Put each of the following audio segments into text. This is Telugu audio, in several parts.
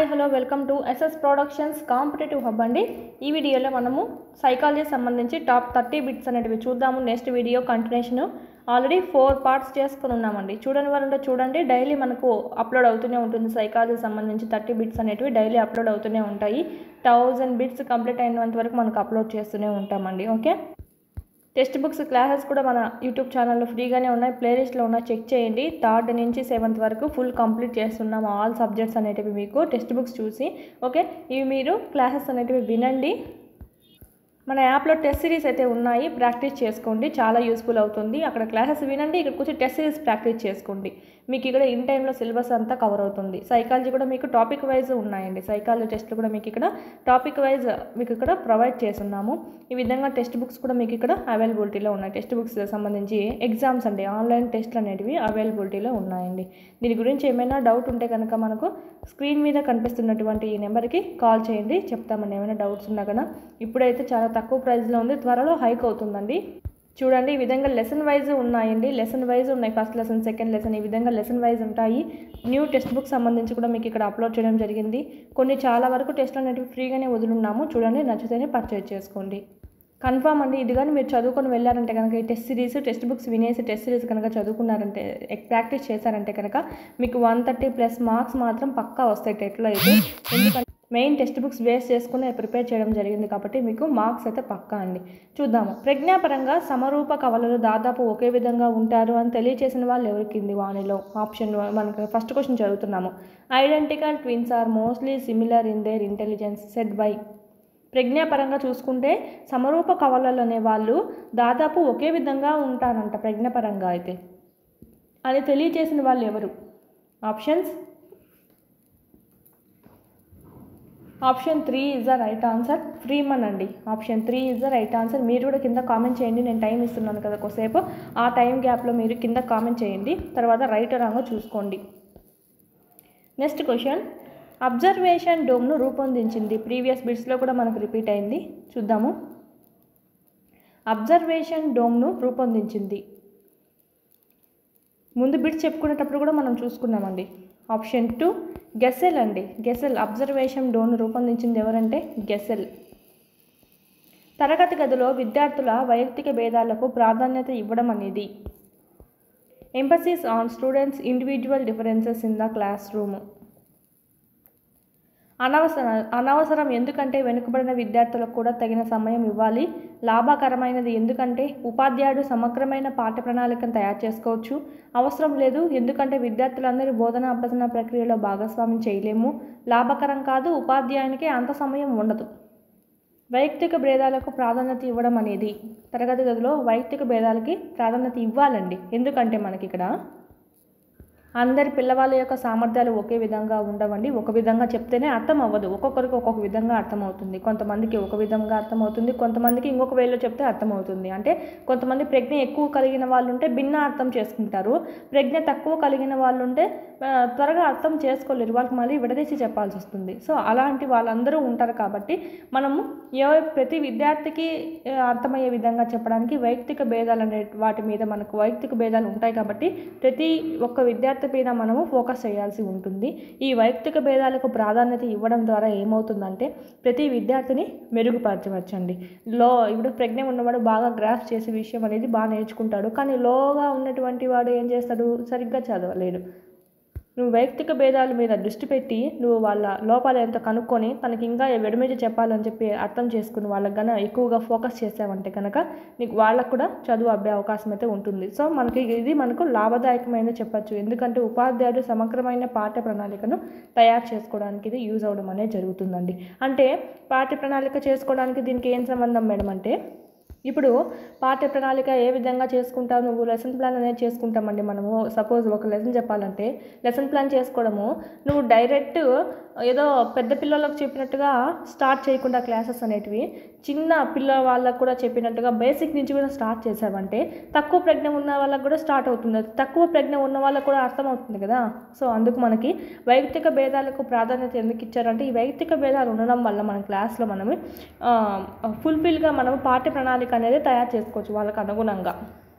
Hello welcome to SS productions competitive hub అండి ఈ వీడియోలో మనము సైకాలజీ సంబంధించి టాప్ థర్టీ బిట్స్ అనేటివి చూద్దాము next video continuation already four parts చేసుకుని ఉన్నామండి చూడని వారు ఉంటే చూడండి డైలీ మనకు అప్లోడ్ అవుతూనే ఉంటుంది సైకాలజీ సంబంధించి థర్టీ బిట్స్ అనేటివి డైలీ అప్లోడ్ అవుతూనే ఉంటాయి థౌజండ్ బిట్స్ కంప్లీట్ అయినంత వరకు మనకు అప్లోడ్ చేస్తూనే ఉంటామండి ఓకే టెక్స్ట్ బుక్స్ క్లాసెస్ కూడా మన యూట్యూబ్ ఛానల్లో ఫ్రీగానే ఉన్నాయి ప్లేలిస్ట్లో ఉన్నాయి చెక్ చేయండి థర్డ్ నుంచి సెవెంత్ వరకు ఫుల్ కంప్లీట్ చేస్తున్నాము ఆల్ సబ్జెక్ట్స్ అనేటివి మీకు టెక్స్ట్ బుక్స్ చూసి ఓకే ఇవి మీరు క్లాసెస్ అనేటివి వినండి మన యాప్లో టెస్ట్ సిరీస్ అయితే ఉన్నాయి ప్రాక్టీస్ చేసుకోండి చాలా యూస్ఫుల్ అవుతుంది అక్కడ క్లాసెస్ వినండి ఇక్కడ కూర్చొని టెస్ట్ సిరీస్ ప్రాక్టీస్ చేసుకోండి మీకు ఇక్కడ ఇన్ టైంలో సిలబస్ అంతా కవర్ అవుతుంది సైకాలజీ కూడా మీకు టాపిక్ వైజ్ ఉన్నాయండి సైకాలజీ టెస్ట్లు కూడా మీకు ఇక్కడ టాపిక్ వైజ్ మీకు ఇక్కడ ప్రొవైడ్ చేస్తున్నాము ఈ విధంగా టెక్స్ట్ బుక్స్ కూడా మీకు ఇక్కడ అవైలబిలిటీలో ఉన్నాయి టెక్స్ట్ బుక్స్ సంబంధించి ఎగ్జామ్స్ అండి ఆన్లైన్ టెస్ట్లు అనేటివి అవైలబిలిటీలో ఉన్నాయండి దీని గురించి ఏమైనా డౌట్ ఉంటే కనుక మనకు స్క్రీన్ మీద కనిపిస్తున్నటువంటి ఈ నెంబర్కి కాల్ చేయండి చెప్తామండి ఏమైనా డౌట్స్ ఉన్నా కన్నా ఇప్పుడైతే చాలా తక్కువ ప్రైస్లో ఉంది త్వరలో హైక్ అవుతుందండి చూడండి ఈ విధంగా లెసన్ వైజ్ ఉన్నాయండి లెసన్ వైజ్ ఉన్నాయి ఫస్ట్ లెసన్ సెకండ్ లెసన్ ఈ విధంగా లెసన్ వైజ్ ఉంటాయి న్యూ టెక్స్ట్ బుక్ సంబంధించి కూడా మీకు ఇక్కడ అప్లోడ్ చేయడం జరిగింది కొన్ని చాలా వరకు టెస్ట్లు అనేటివి ఫ్రీగానే వదులున్నాము చూడండి నచ్చితేనే పర్చేజ్ చేసుకోండి కన్ఫామ్ అండి ఇది కానీ మీరు చదువుకొని వెళ్ళారంటే కనుక ఈ టెస్ట్ సిరీస్ టెక్స్ట్ బుక్స్ వినేసి టెస్ట్ సిరీస్ కనుక చదువుకున్నారంటే ప్రాక్టీస్ చేశారంటే కనుక మీకు వన్ థర్టీ ప్లస్ మార్క్స్ మాత్రం పక్కా వస్తాయి టెట్లో అయితే ఎందుకంటే మెయిన్ టెక్స్ట్ బుక్స్ బేస్ చేసుకుని ప్రిపేర్ చేయడం జరిగింది కాబట్టి మీకు మార్క్స్ అయితే పక్కా అండి చూద్దాము ప్రజ్ఞాపరంగా సమరూప కవలలు దాదాపు ఒకే విధంగా ఉంటారు అని తెలియచేసిన వాళ్ళు ఎవరి కింది వాణిలో ఆప్షన్ మనకు ఫస్ట్ క్వశ్చన్ చదువుతున్నాము identical twins are mostly similar in their intelligence said by ప్రజ్ఞాపరంగా చూసుకుంటే సమరూప కవలలు అనే వాళ్ళు దాదాపు ఒకే విధంగా ఉంటారంట ప్రజ్ఞాపరంగా అయితే అది తెలియచేసిన వాళ్ళు ఎవరు options option three is the right answer Freeman అండి option three is the right answer మీరు కూడా కింద కామెంట్ చేయండి నేను టైం ఇస్తున్నాను కదా కొద్దిసేపు ఆ టైం గ్యాప్లో మీరు కింద కామెంట్ చేయండి తర్వాత రైట్ రాంగో చూసుకోండి నెక్స్ట్ క్వశ్చన్ అబ్జర్వేషన్ డోమ్ను రూపొందించింది ప్రీవియస్ బిట్స్లో కూడా మనకు రిపీట్ అయింది చూద్దాము అబ్జర్వేషన్ డోమ్ను రూపొందించింది ముందు బిట్స్ చెప్పుకునేటప్పుడు కూడా మనం చూసుకున్నామండి ఆప్షన్ టూ గెసెల్ అండి గెసెల్ అబ్జర్వేషన్ డోమ్ను రూపొందించింది ఎవరంటే గెసెల్ తరగతి గదిలో విద్యార్థుల వైయక్తిక భేదాలకు ప్రాధాన్యత ఇవ్వడం అనేది emphasis on students individual differences in the classroom అనవసర అనవసరం ఎందుకంటే వెనుకబడిన విద్యార్థులకు కూడా తగిన సమయం ఇవ్వాలి లాభకరమైనది ఎందుకంటే ఉపాధ్యాయుడు సమగ్రమైన పాఠ్య ప్రణాళికను తయారు చేసుకోవచ్చు అవసరం లేదు ఎందుకంటే విద్యార్థులందరూ బోధన అభ్యసన ప్రక్రియలో భాగస్వామ్యం చేయలేము లాభకరం కాదు ఉపాధ్యాయునికి అంత సమయం ఉండదు వైయక్తిక భేదాలకు ప్రాధాన్యత ఇవ్వడం అనేది తరగతి గదిలో వైయక్తిక భేదాలకి ప్రాధాన్యత ఇవ్వాలండి ఎందుకంటే మనకి ఇక్కడ అందరి పిల్లవాళ్ళ యొక్క సామర్థ్యాలు ఒకే విధంగా ఉండవండి ఒక విధంగా చెప్తేనే అర్థం అవ్వదు ఒక్కొక్కరికి ఒక్కొక్క విధంగా అర్థమవుతుంది కొంతమందికి ఒక విధంగా అర్థమవుతుంది కొంతమందికి ఇంకొక వేలో చెప్తే అర్థమవుతుంది అంటే కొంతమంది ప్రజ్ఞ ఎక్కువ కలిగిన వాళ్ళు ఉంటే భిన్న అర్థం చేసుకుంటారు ప్రజ్ఞ తక్కువ కలిగిన వాళ్ళు ఉంటే త్వరగా అర్థం చేసుకోలేరు వాళ్ళకి మళ్ళీ విడదీసి చెప్పాల్సి వస్తుంది సో అలాంటి వాళ్ళందరూ ఉంటారు కాబట్టి మనము ఏ ప్రతి విద్యార్థికి అర్థమయ్యే విధంగా చెప్పడానికి వైయక్తిక భేదాలు అనే వాటి మీద మనకు వైయక్తిక భేదాలు ఉంటాయి కాబట్టి ప్రతి ఒక్క విద్యార్థి మీద మనము ఫోకస్ చేయాల్సి ఉంటుంది ఈ వైయక్తిక భేదాలకు ప్రాధాన్యత ఇవ్వడం ద్వారా ఏమవుతుందంటే ప్రతి విద్యార్థిని మెరుగుపరచవచ్చండి లో ఇప్పుడు ప్రజ్ఞ ఉన్నవాడు బాగా గ్రాఫ్ చేసే విషయం అనేది బాగా నేర్చుకుంటాడు కానీ లోగా ఉన్నటువంటి వాడు ఏం చేస్తాడు సరిగ్గా చదవలేడు నువ్వు వైయక్తిక భేదాల మీద దృష్టి పెట్టి నువ్వు వాళ్ళ లోపాలు ఎంత కనుక్కొని తనకి ఇంకా వెడుమేజ చెప్పాలని చెప్పి అర్థం చేసుకుని వాళ్ళకి కన్నా ఎక్కువగా ఫోకస్ చేసావంటే కనుక నీకు వాళ్ళకు కూడా చదువు అబ్బే అవకాశం అయితే ఉంటుంది సో మనకి ఇది మనకు లాభదాయకమైన చెప్పచ్చు ఎందుకంటే ఉపాధ్యాయుడు సమగ్రమైన పాఠ్య ప్రణాళికను తయారు చేసుకోవడానికి ఇది యూజ్ అవ్వడం అనేది జరుగుతుందండి అంటే పాఠ్య ప్రణాళిక చేసుకోవడానికి దీనికి ఏం సంబంధం మేడం అంటే ఇప్పుడు పాఠ్య ప్రణాళిక ఏ విధంగా చేసుకుంటావు నువ్వు లెసన్ ప్లాన్ అనేది చేసుకుంటామండి మనము సపోజ్ ఒక లెసన్ చెప్పాలంటే లెసన్ ప్లాన్ చేసుకోవడము నువ్వు డైరెక్ట్ ఏదో పెద్ద పిల్లలకు చెప్పినట్టుగా స్టార్ట్ చేయకుండా క్లాసెస్ అనేటివి చిన్న పిల్ల వాళ్ళకు కూడా చెప్పినట్టుగా బేసిక్ నుంచి కూడా స్టార్ట్ చేసావంటే తక్కువ ప్రజ్ఞ ఉన్న వాళ్ళకు కూడా స్టార్ట్ అవుతుంది తక్కువ ప్రజ్ఞ ఉన్న వాళ్ళకు కూడా అర్థమవుతుంది కదా సో అందుకు మనకి వైయక్తిక భేదాలకు ప్రాధాన్యత ఎందుకు ఇచ్చారంటే ఈ వైయక్తిక భేదాలు ఉండడం వల్ల మన క్లాస్లో మనము ఫుల్ఫిల్గా మనము పాఠ్య ప్రణాళిక అనేది తయారు చేసుకోవచ్చు వాళ్ళకి అనుగుణంగా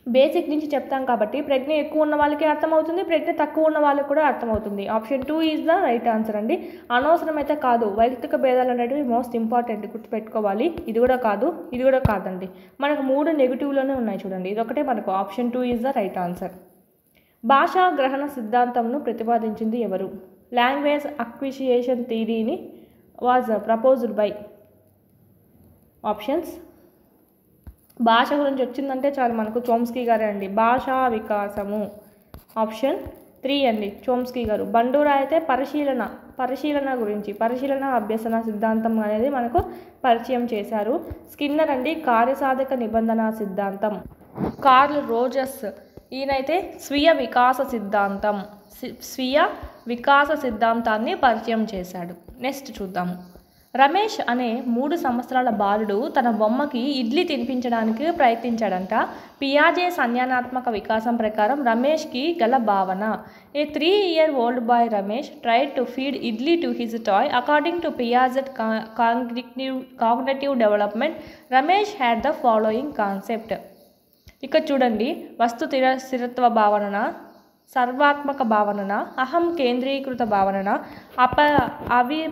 బేసిక్ నుంచి చెప్తాం కాబట్టి ప్రజ్ఞ ఎక్కువ ఉన్న వాళ్ళకి అర్థమవుతుంది ప్రజ్ఞ తక్కువ ఉన్న వాళ్ళకి కూడా అర్థమవుతుంది option two is the right answer అండి అనవసరం అయితే కాదు వైయక్తిక భేదాలు అనేటివి మోస్ట్ ఇంపార్టెంట్ గుర్తుపెట్టుకోవాలి ఇది కూడా కాదు ఇది కూడా కాదండి మనకు మూడు నెగిటివ్లోనే ఉన్నాయి చూడండి ఇది ఒకటే మనకు option two is the right answer భాషా గ్రహణ సిద్ధాంతంను ప్రతిపాదించింది ఎవరు లాంగ్వేజ్ అక్విషియేషన్ థీరీని వాజ్ ప్రపోజ్డ్ బై ఆప్షన్స్ భాష గురించి వచ్చిందంటే చాలు మనకు చోమ్స్కీ గారే అండి భాషా వికాసము ఆప్షన్ త్రీ అండి చోమ్స్కీ గారు బండూరా అయితే పరిశీలన పరిశీలన గురించి పరిశీలన అభ్యసన సిద్ధాంతం అనేది మనకు పరిచయం చేశారు స్కిన్నర్ అండి కార్యసాధక నిబంధన సిద్ధాంతం కార్ల్ రోజస్ ఈయనైతే స్వీయ వికాస సిద్ధాంతం సి- స్వీయ వికాస సిద్ధాంతాన్ని పరిచయం చేశాడు నెక్స్ట్ చూద్దాము రమేష్ అనే మూడు సంవత్సరాల బాలుడు తన బొమ్మకి ఇడ్లీ తినిపించడానికి ప్రయత్నించాడంట పియాజే సంజ్ఞానాత్మక వికాసం ప్రకారం రమేష్కి గల భావన a three year old boy Ramesh try to feed idli to his toy according to Piaget cognitive cognitive development Ramesh had the following concept ఇక్కడ చూడండి వస్తు స్థిర స్థిరత్వ భావనన సర్వాత్మక భావనన అహం కేంద్రీకృత భావనన అప అవి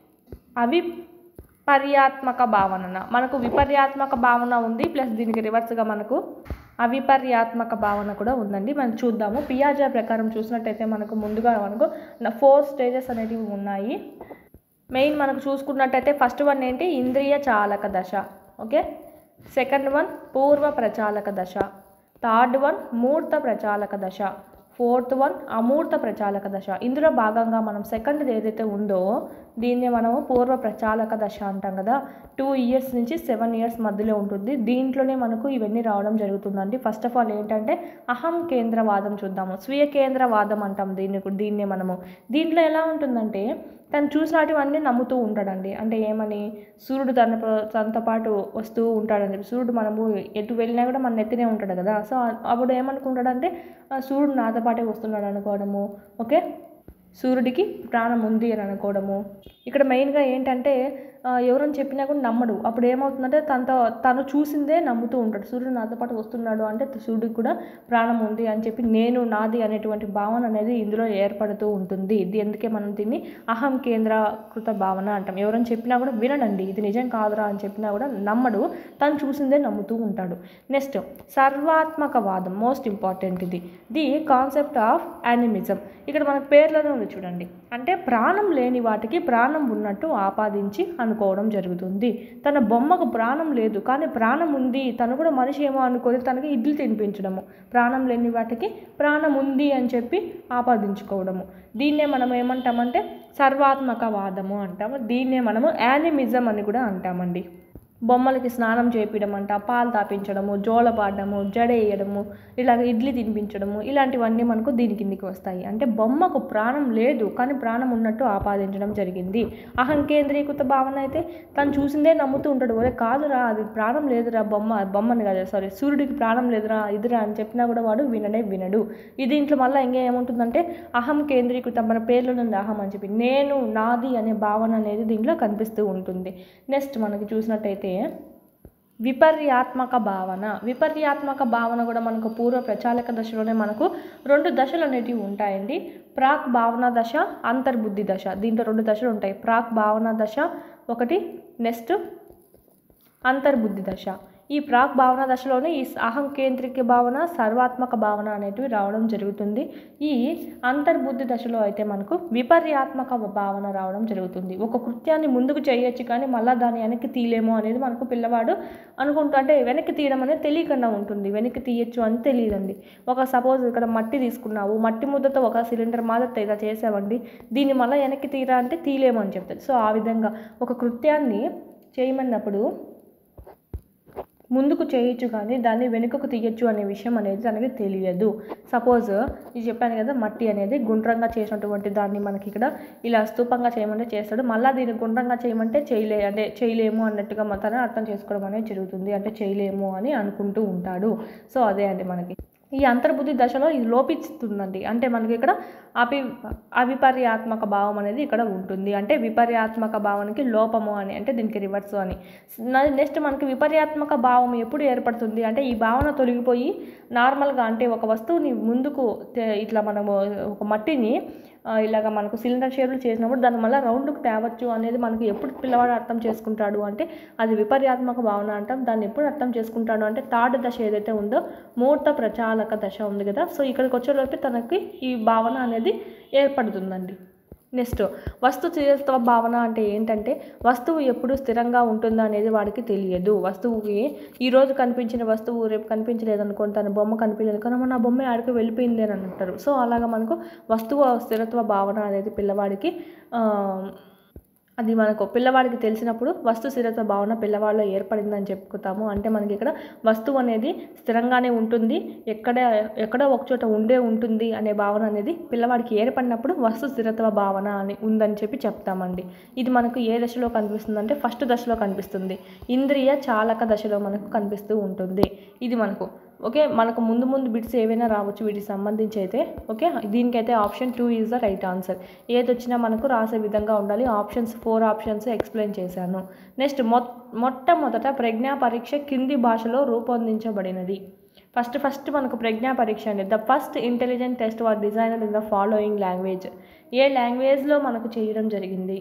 అవిపర్యాత్మక భావనన మనకు విపర్యాత్మక భావన ఉంది ప్లస్ దీనికి రివర్స్గా మనకు అవిపర్యాత్మక భావన కూడా ఉందండి మనం చూద్దాము పియాజా ప్రకారం చూసినట్టయితే మనకు ముందుగా మనకు ఫోర్ స్టేజెస్ అనేటివి ఉన్నాయి మెయిన్ మనకు చూసుకున్నట్టయితే ఫస్ట్ వన్ ఏంటి ఇంద్రియ చాలక దశ ఓకే సెకండ్ వన్ పూర్వ ప్రచాలక దశ థర్డ్ వన్ మూర్త ప్రచాలక దశ ఫోర్త్ వన్ అమూర్త ప్రచాలక దశ ఇందులో భాగంగా మనం సెకండ్ ఏదైతే ఉందో దీన్ని మనము పూర్వ ప్రచాలక దశ అంటాం కదా టూ ఇయర్స్ నుంచి సెవెన్ ఇయర్స్ మధ్యలో ఉంటుంది దీంట్లోనే మనకు ఇవన్నీ రావడం జరుగుతుందండి ఫస్ట్ ఆఫ్ ఆల్ ఏంటంటే అహం కేంద్రవాదం చూద్దాము స్వీయ కేంద్రవాదం అంటాం దీన్ని దీన్నే మనము దీంట్లో ఎలా ఉంటుందంటే తను చూసినటివన్నీ నమ్ముతూ ఉంటాడండి అంటే ఏమని సూర్యుడు తన తనతో పాటు వస్తూ ఉంటాడని చెప్పి సూర్యుడు మనము ఎటు వెళ్ళినా కూడా మన నెత్తినే ఉంటాడు కదా సో అప్పుడు ఏమనుకుంటాడంటే ఆ, సూర్యుడు నాతో పాటే వస్తున్నాడు అనుకోవడము ఓకే సూర్యుడికి ప్రాణం ఉంది అని అనుకోవడము ఇక్కడ మెయిన్గా ఏంటంటే ఆ, ఎవరైనా చెప్పినా కూడా నమ్మడు అప్పుడు ఏమవుతుందంటే తనతో తను చూసిందే నమ్ముతూ ఉంటాడు సూర్యుడు నాతో పాటు వస్తున్నాడు అంటే సూర్యుడికి కూడా ప్రాణం ఉంది అని చెప్పి నేను నాది అనేటువంటి భావన అనేది ఇందులో ఏర్పడుతూ ఉంటుంది ఇది అందుకే మనం దీన్ని అహం కేంద్రీకృత భావన అంటాం ఎవరైనా చెప్పినా కూడా వినడండి ఇది నిజం కాదురా అని చెప్పినా కూడా నమ్మడు తను చూసిందే నమ్ముతూ ఉంటాడు నెక్స్ట్ సర్వాత్మకవాదం మోస్ట్ ఇంపార్టెంట్ ఇది ది కాన్సెప్ట్ ఆఫ్ యానిమిజం ఇక్కడ మన పేర్లోనే ఉంది చూడండి అంటే ప్రాణం లేని వాటికి ప్రాణం ఉన్నట్టు ఆపాదించి అనుకోవడం జరుగుతుంది తన బొమ్మకు ప్రాణం లేదు కానీ ప్రాణం ఉంది తను కూడా మనిషి ఏమో అనుకొని తనకి ఇడ్లీ తినిపించడము ప్రాణం లేని వాటికి ప్రాణం ఉంది అని చెప్పి ఆపాదించుకోవడము దీన్నే మనం ఏమంటామంటే సర్వాత్మకవాదము అంటాము దీన్నే మనము యానిమిజం అని కూడా అంటామండి బొమ్మలకి స్నానం చేపించడం అంట పాలు తాపించడము జోలపాడము జడేయడము ఇలాగ ఇడ్లీ తినిపించడము ఇలాంటివన్నీ మనకు దీని కిందికి వస్తాయి అంటే బొమ్మకు ప్రాణం లేదు కానీ ప్రాణం ఉన్నట్టు ఆపాదించడం జరిగింది అహం కేంద్రీకృత భావన అయితే తను చూసిందే నమ్ముతూ ఉంటాడు ఒరే కాదురా అది ప్రాణం లేదురా బొమ్మ బొమ్మని కదా సారీ సూర్యుడికి ప్రాణం లేదురా ఇదిరా అని చెప్పినా కూడా వాడు వినడే వినడు ఇది దీంట్లో మళ్ళీ ఇంకా ఏముంటుందంటే అహం కేంద్రీకృత మన పేర్లో ఉంది అహం అని చెప్పి నేను నాది అనే భావన అనేది దీంట్లో కనిపిస్తూ ఉంటుంది నెక్స్ట్ మనకి చూసినట్టయితే విపర్యాత్మక భావన విపర్యాత్మక భావన కూడా మనకు పూర్వ ప్రచాలక దశలోనే మనకు రెండు దశలు అనేటివి ఉంటాయండి ప్రాక్ భావన దశ అంతర్బుద్ధి దశ దీంట్లో రెండు దశలు ఉంటాయి ప్రాక్ భావన దశ ఒకటి నెక్స్ట్ అంతర్బుద్ధి దశ ఈ ప్రాక్ భావన దశలోనే ఈ అహం కేంద్రిక భావన సర్వాత్మక భావన అనేటివి రావడం జరుగుతుంది ఈ అంతర్బుద్ధి దశలో అయితే మనకు విపర్యాత్మక భావన రావడం జరుగుతుంది ఒక కృత్యాన్ని ముందుకు చేయొచ్చు కానీ మళ్ళీ దాన్ని వెనక్కి తీయలేము అనేది మనకు పిల్లవాడు అనుకుంటా అంటే వెనక్కి తీయడం అనేది తెలియకుండా ఉంటుంది వెనక్కి తీయచ్చు అని తెలియదండి ఒక సపోజ్ ఇక్కడ మట్టి తీసుకున్నావు మట్టి ముద్దతో ఒక సిలిండర్ మాదిరి ఇలా చేసావండి దీన్ని మళ్ళీ వెనక్కి తీరా అంటే తీయలేము అని చెప్తారు సో ఆ విధంగా ఒక కృత్యాన్ని చేయమన్నప్పుడు ముందుకు చేయొచ్చు కానీ దాన్ని వెనుకకు తీయొచ్చు అనే విషయం అనేది తనకి తెలియదు సపోజ్ ఇది చెప్పాను కదా మట్టి అనేది గుండ్రంగా చేసినటువంటి దాన్ని మనకి ఇక్కడ ఇలా స్తూపంగా చేయమంటే చేస్తాడు మళ్ళీ దీన్ని గుండ్రంగా చేయమంటే చేయలే అంటే చేయలేము అన్నట్టుగా మ- తను అర్థం చేసుకోవడం అనేది జరుగుతుంది అంటే చేయలేము అని అనుకుంటూ ఉంటాడు సో అదే అండి మనకి ఈ అంతర్బుద్ధి దశలో ఇది లోపిస్తుందండి అంటే మనకి ఇక్కడ అపి అవిపర్యాత్మక భావం అనేది ఇక్కడ ఉంటుంది అంటే విపర్యాత్మక భావానికి లోపము అని అంటే దీనికి రివర్స్ అని నెక్స్ట్ మనకి విపర్యాత్మక భావం ఎప్పుడు ఏర్పడుతుంది అంటే ఈ భావన తొలగిపోయి నార్మల్గా అంటే ఒక వస్తువుని ముందుకు తే- ఇట్లా మనము ఒక మట్టిని ఆ, ఇలాగ మనకు సిలిండర్ షేప్లు చేసినప్పుడు దాన్ని మళ్ళీ రౌండ్కి తేవచ్చు అనేది మనకు ఎప్పుడు పిల్లవాడు అర్థం చేసుకుంటాడు అంటే అది విపర్యాత్మక భావన అంటాం దాన్ని ఎప్పుడు అర్థం చేసుకుంటాడు అంటే థర్డ్ దశ ఏదైతే ఉందో మూర్త ప్రచాలక దశ ఉంది కదా సో ఇక్కడికి వచ్చేలోపు తనకి ఈ భావన అనేది ఏర్పడుతుందండి నెక్స్ట్ వస్తు స్థిరత్వ భావన అంటే ఏంటంటే వస్తువు ఎప్పుడు స్థిరంగా ఉంటుందా అనేది వాడికి తెలియదు వస్తువుకి ఈ రోజు కనిపించిన వస్తువు రేపు కనిపించలేదు అనుకోండి తన బొమ్మ కనిపించలేదు కానీ మన బొమ్మ ఆడికి వెళ్ళిపోయింది అని అంటారు సో అలాగా మనకు వస్తువు స్థిరత్వ భావన అనేది పిల్లవాడికి ఆ, అది మనకు పిల్లవాడికి తెలిసినప్పుడు వస్తు స్థిరత్వ భావన పిల్లవాడిలో ఏర్పడిందని చెప్పుకుంటాము అంటే మనకి ఇక్కడ వస్తువు అనేది స్థిరంగానే ఉంటుంది ఎక్కడ ఎక్కడో ఒక చోట ఉండే ఉంటుంది అనే భావన అనేది పిల్లవాడికి ఏర్పడినప్పుడు వస్తు స్థిరత్వ భావన అని ఉందని చెప్పి చెప్తామండి ఇది మనకు ఏ దశలో కనిపిస్తుంది అంటే ఫస్ట్ దశలో కనిపిస్తుంది ఇంద్రియ చాలక దశలో మనకు కనిపిస్తూ ఉంటుంది ఇది మనకు ఓకే మనకు ముందు ముందు బిట్స్ ఏవైనా రావచ్చు వీటికి సంబంధించి అయితే ఓకే దీనికైతే option two is the right answer ఏది వచ్చినా మనకు రాసే విధంగా ఉండాలి ఆప్షన్స్ ఫోర్ ఆప్షన్స్ ఎక్స్ప్లెయిన్ చేశాను నెక్స్ట్ మొ మొట్టమొదట ప్రజ్ఞా పరీక్ష కింది భాషలో రూపొందించబడినది ఫస్ట్ ఫస్ట్ మనకు ప్రజ్ఞా పరీక్ష అండి the first intelligent test was designed in the following language ఏ లాంగ్వేజ్లో మనకు చేయడం జరిగింది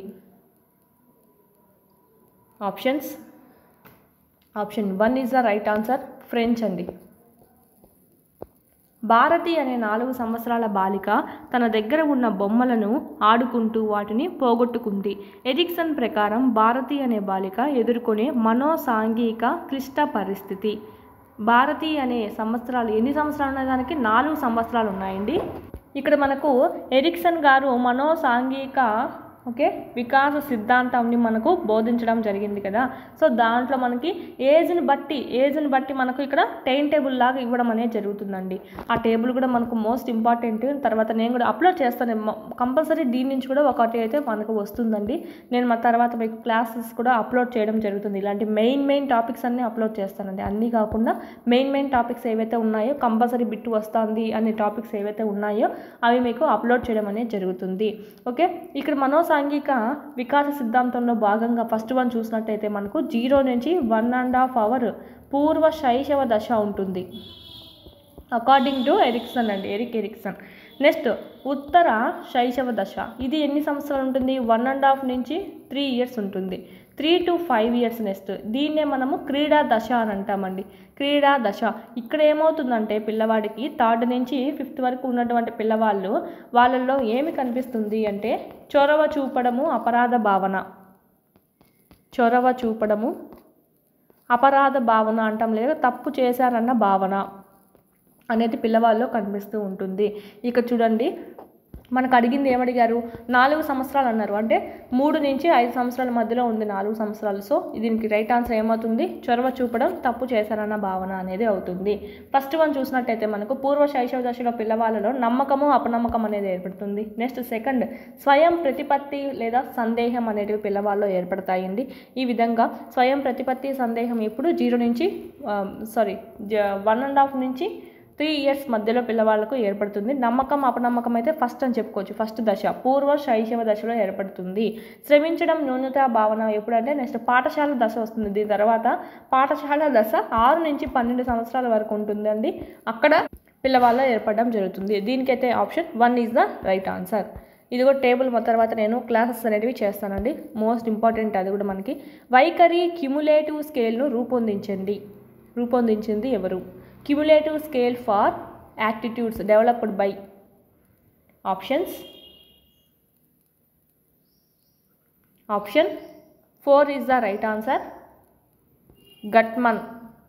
options option one is the right answer French అండి భారతి అనే నాలుగు సంవత్సరాల బాలిక తన దగ్గర ఉన్న బొమ్మలను ఆడుకుంటూ వాటిని పోగొట్టుకుంది ఎరిక్సన్ ప్రకారం భారతి అనే బాలిక ఎదుర్కొనే మనోసాంఘిక క్లిష్ట పరిస్థితి భారతి అనే సంవత్సరాలు ఎన్ని సంవత్సరాలు ఉన్నాయి దానికి నాలుగు సంవత్సరాలు ఉన్నాయండి ఇక్కడ మనకు ఎరిక్సన్ గారు మనోసాంఘిక ఓకే వికాస సిద్ధాంతాన్ని మనకు బోధించడం జరిగింది కదా సో దాంట్లో మనకి ఏజ్ని బట్టి ఏజ్ని బట్టి మనకు ఇక్కడ టైం టేబుల్ లాగా ఇవ్వడం అనేది జరుగుతుందండి ఆ టేబుల్ కూడా మనకు మోస్ట్ ఇంపార్టెంట్ తర్వాత నేను కూడా అప్లోడ్ చేస్తాను కంపల్సరీ దీని నుంచి కూడా ఒకటి అయితే మనకు వస్తుందండి నేను మా తర్వాత మీకు క్లాసెస్ కూడా అప్లోడ్ చేయడం జరుగుతుంది ఇలాంటి మెయిన్ మెయిన్ టాపిక్స్ అన్నీ అప్లోడ్ చేస్తానండి అన్నీ కాకుండా మెయిన్ మెయిన్ టాపిక్స్ ఏవైతే ఉన్నాయో కంపల్సరీ బిట్టు వస్తుంది అనే టాపిక్స్ ఏవైతే ఉన్నాయో అవి మీకు అప్లోడ్ చేయడం అనేది జరుగుతుంది ఓకే ఇక్కడ మనోసాంఘిక వికాస సిద్ధాంతంలో భాగంగా ఫస్ట్ వన్ చూసినట్టయితే మనకు జీరో నుంచి వన్ అండ్ హాఫ్ అవర్ పూర్వ శైశవ దశ ఉంటుంది అకార్డింగ్ టు ఎరిక్సన్ అండి ఎరిక్ ఎరిక్సన్ నెక్స్ట్ ఉత్తర శైశవ దశ ఇది ఎన్ని సంవత్సరాలు ఉంటుంది వన్ అండ్ హాఫ్ నుంచి త్రీ ఇయర్స్ ఉంటుంది three to five years next దీన్నే మనము క్రీడా దశ అని అంటామండి క్రీడా దశ ఇక్కడ ఏమవుతుందంటే పిల్లవాడికి థర్డ్ నుంచి ఫిఫ్త్ వరకు ఉన్నటువంటి పిల్లవాళ్ళు వాళ్ళల్లో ఏమి కనిపిస్తుంది అంటే చొరవ చూపడము అపరాధ భావన చొరవ చూపడము అపరాధ భావన అంటాం లేదా తప్పు చేశారన్న భావన అనేది పిల్లవాళ్ళలో కనిపిస్తూ ఉంటుంది ఇక్కడ చూడండి మనకు అడిగింది ఏమడిగారు నాలుగు సంవత్సరాలు అన్నారు అంటే మూడు నుంచి ఐదు సంవత్సరాల మధ్యలో ఉంది నాలుగు సంవత్సరాలు సో దీనికి రైట్ ఆన్సర్ ఏమవుతుంది చొరవ చూపడం తప్పు చేశారన్న భావన అనేది అవుతుంది ఫస్ట్ వన్ చూసినట్టయితే మనకు పూర్వ శైశవ దశలో పిల్లవాళ్ళలో నమ్మకము అపనమ్మకం అనేది ఏర్పడుతుంది నెక్స్ట్ సెకండ్ స్వయం ప్రతిపత్తి లేదా సందేహం అనేటివి పిల్లవాళ్ళలో ఏర్పడతాయండి ఈ విధంగా స్వయం ప్రతిపత్తి సందేహం ఎప్పుడు జీరో నుంచి సారీ వన్ అండ్ హాఫ్ నుంచి త్రీ ఇయర్స్ మధ్యలో పిల్లవాళ్ళకు ఏర్పడుతుంది నమ్మకం అపనమ్మకం అయితే ఫస్ట్ అని చెప్పుకోవచ్చు ఫస్ట్ దశ పూర్వ శైశవ దశలో ఏర్పడుతుంది శ్రమించడం న్యూనత భావన ఎప్పుడంటే నెక్స్ట్ పాఠశాల దశ వస్తుంది దీని తర్వాత పాఠశాల దశ ఆరు నుంచి పన్నెండు సంవత్సరాల వరకు ఉంటుందండి అక్కడ పిల్లవాళ్ళ ఏర్పడడం జరుగుతుంది దీనికైతే option one is the right answer ఇది కూడా టేబుల్ తర్వాత నేను క్లాసెస్ అనేటివి చేస్తానండి మోస్ట్ ఇంపార్టెంట్ అది కూడా మనకి వైఖరి క్యుములేటివ్ స్కేల్ను రూపొందించండి రూపొందించింది ఎవరు cumulative scale for attitudes developed by options option four is the right answer Guttman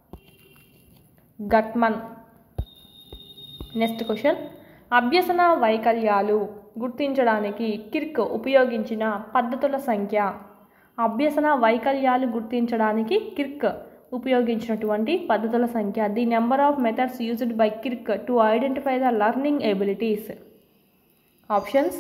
Guttman next question అభ్యసన వైకల్యాలు గుర్తించడానికి కిర్క్ ఉపయోగించిన పద్ధతుల సంఖ్య అభ్యసన వైకల్యాలు గుర్తించడానికి కిర్క్ ఉపయోగించినటువంటి పద్ధతుల సంఖ్య the number of methods used by Kirk to identify the learning abilities options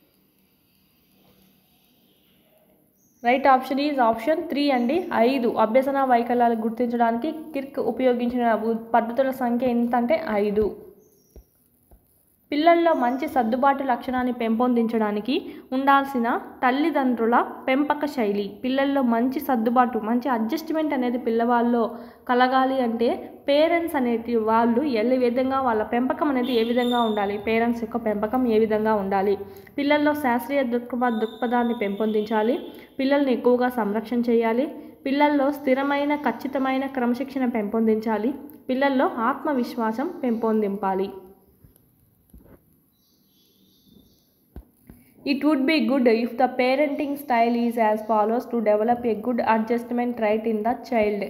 right option is option three అండి ఐదు అభ్యసన వైకల్యాలు గుర్తించడానికి కిర్క్ ఉపయోగించిన ఉ- పద్ధతుల సంఖ్య ఎంత అంటే ఐదు పిల్లల్లో మంచి సర్దుబాటు లక్షణాన్ని పెంపొందించడానికి ఉండాల్సిన తల్లిదండ్రుల పెంపక శైలి పిల్లల్లో మంచి సర్దుబాటు మంచి అడ్జస్ట్మెంట్ అనేది పిల్లవాళ్ళలో కలగాలి అంటే పేరెంట్స్ అనేటి వాళ్ళు ఏ విధంగా వాళ్ళ పెంపకం అనేది ఏ విధంగా ఉండాలి పేరెంట్స్ యొక్క పెంపకం ఏ విధంగా ఉండాలి పిల్లల్లో శాస్త్రీయ దృక్పథ దృక్పథాన్ని పెంపొందించాలి పిల్లల్ని ఎక్కువగా సంరక్షణ చేయాలి పిల్లల్లో స్థిరమైన ఖచ్చితమైన క్రమశిక్షణ పెంపొందించాలి పిల్లల్లో ఆత్మవిశ్వాసం పెంపొందింపాలి It would be good if the parenting style is as follows to develop a good adjustment trait in the child.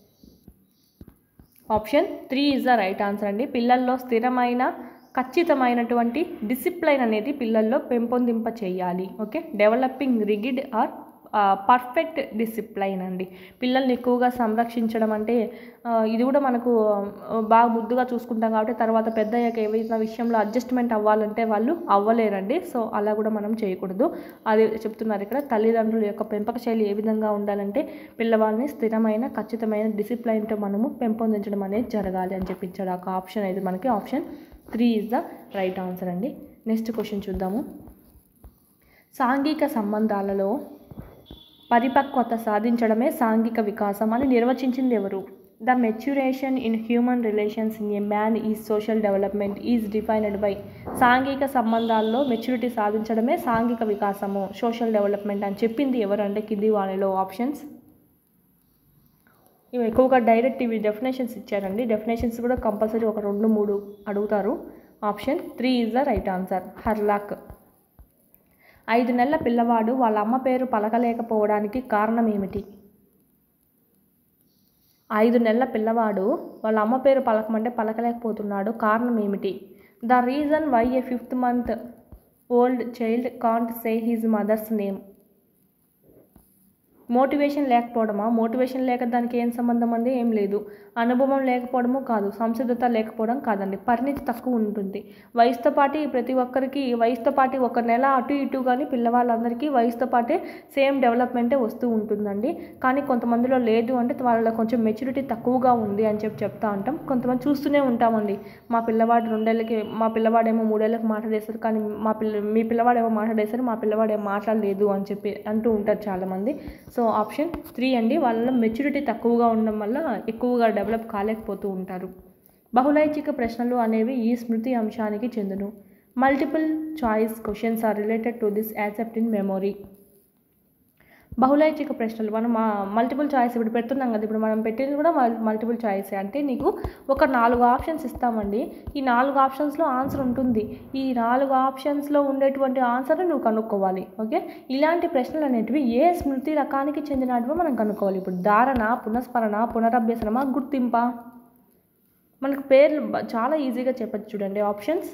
Option three is the right answer అండి పిల్లల్లో స్థిరమైన ఖచ్చితమైనటువంటి డిసిప్లైన్ అనేది పిల్లల్లో పెంపొందింప చేయాలి okay developing rigid or perfect discipline అండి పిల్లల్ని ఎక్కువగా సంరక్షించడం అంటే ఆ, ఇది కూడా మనకు ఆ, బాగా ముద్దుగా చూసుకుంటాం కాబట్టి తర్వాత పెద్ద అయ్యాక ఏవైనా విషయంలో అడ్జస్ట్మెంట్ అవ్వాలంటే వాళ్ళు అవ్వలేరండి సో అలా కూడా మనం చేయకూడదు అది చెప్తున్నారు ఇక్కడ తల్లిదండ్రుల యొక్క పెంపక శైలి ఏ విధంగా ఉండాలంటే పిల్లవాళ్ళని స్థిరమైన ఖచ్చితమైన డిసిప్లైన్తో మనము పెంపొందించడం అనేది జరగాలి అని చెప్పించాడు ఒక ఆప్షన్ అయితే మనకి option three is the right answer అండి నెక్స్ట్ క్వశ్చన్ చూద్దాము సాంఘిక సంబంధాలలో పరిపక్వత సాధించడమే సాంఘిక వికాసం అని నిర్వచించింది ఎవరు the maturation in human relations in a man is social development is defined by సాంఘిక సంబంధాల్లో మెచ్యూరిటీ సాధించడమే సాంఘిక వికాసము సోషల్ డెవలప్మెంట్ అని చెప్పింది ఎవరు అంటే కింది వాళ్ళలో ఆప్షన్స్ ఇవి ఎక్కువగా డైరెక్ట్ ఇవి డెఫినేషన్స్ ఇచ్చారండి డెఫినేషన్స్ కూడా కంపల్సరీ ఒక రెండు మూడు అడుగుతారు option three is the right answer Hurlock ఐదు నెలల పిల్లవాడు వాళ్ళ అమ్మ పేరు పలకలేకపోవడానికి కారణం ఏమిటి ఐదు నెలల పిల్లవాడు వాళ్ళ అమ్మ పేరు పలకమంటే పలకలేకపోతున్నాడు కారణం ఏమిటి the reason why a fifth month old child can't say his mother's name motivation లేకపోవడమా మోటివేషన్ లేక దానికి ఏం సంబంధం అండి ఏం లేదు అనుభవం లేకపోవడము కాదు సంసిద్ధత లేకపోవడం కాదండి పరిణితి తక్కువ ఉంటుంది వయసుతో పాటు ప్రతి ఒక్కరికి వయసుతో పాటు ఒక నెల అటు ఇటు కానీ పిల్లవాళ్ళందరికీ వయసుతో పాటే సేమ్ డెవలప్మెంటే వస్తూ ఉంటుందండి కానీ కొంతమందిలో లేదు అంటే వాళ్ళ కొంచెం మెచ్యూరిటీ తక్కువగా ఉంది అని చెప్పి చెప్తా ఉంటాం కొంతమంది చూస్తూనే ఉంటామండి మా పిల్లవాడు రెండేళ్ళకి మా పిల్లవాడేమో మూడేళ్ళకి మాట్లాడేస్తారు కానీ మా పిల్ల మీ పిల్లవాడేమో మాట్లాడేస్తారు మా పిల్లవాడేమో మాట్లాడలేదు అని చెప్పి అంటూ ఉంటారు చాలామంది సో ఆప్షన్ త్రీ అండి వాళ్ళలో మెచ్యూరిటీ తక్కువగా ఉండడం వల్ల ఎక్కువగా డెవలప్ కాలేకపోతూ ఉంటారు బహుళైచ్ఛిక ప్రశ్నలు అనేవి ఈ స్మృతి అంశానికి చెందును multiple choice questions are related to this aspect in memory బహుళైచ్ఛిక ప్రశ్నలు మనం మల్టిపుల్ చాయిస్ ఇప్పుడు పెడుతున్నాం కదా ఇప్పుడు మనం పెట్టింది కూడా మల్టిపుల్ చాయిస్ అంటే నీకు ఒక నాలుగు ఆప్షన్స్ ఇస్తామండి ఈ నాలుగు ఆప్షన్స్లో ఆన్సర్ ఉంటుంది ఈ నాలుగు ఆప్షన్స్లో ఉండేటువంటి ఆన్సర్ నువ్వు కనుక్కోవాలి ఓకే ఇలాంటి ప్రశ్నలు అనేటివి ఏ స్మృతి రకానికి చెందినటివో మనం కనుక్కోవాలి ఇప్పుడు ధారణ పునఃస్మరణ పునరభ్యసనమా గుర్తింపా మనకు పేర్లు బ- చాలా ఈజీగా చెప్పచ్చు చూడండి ఆప్షన్స్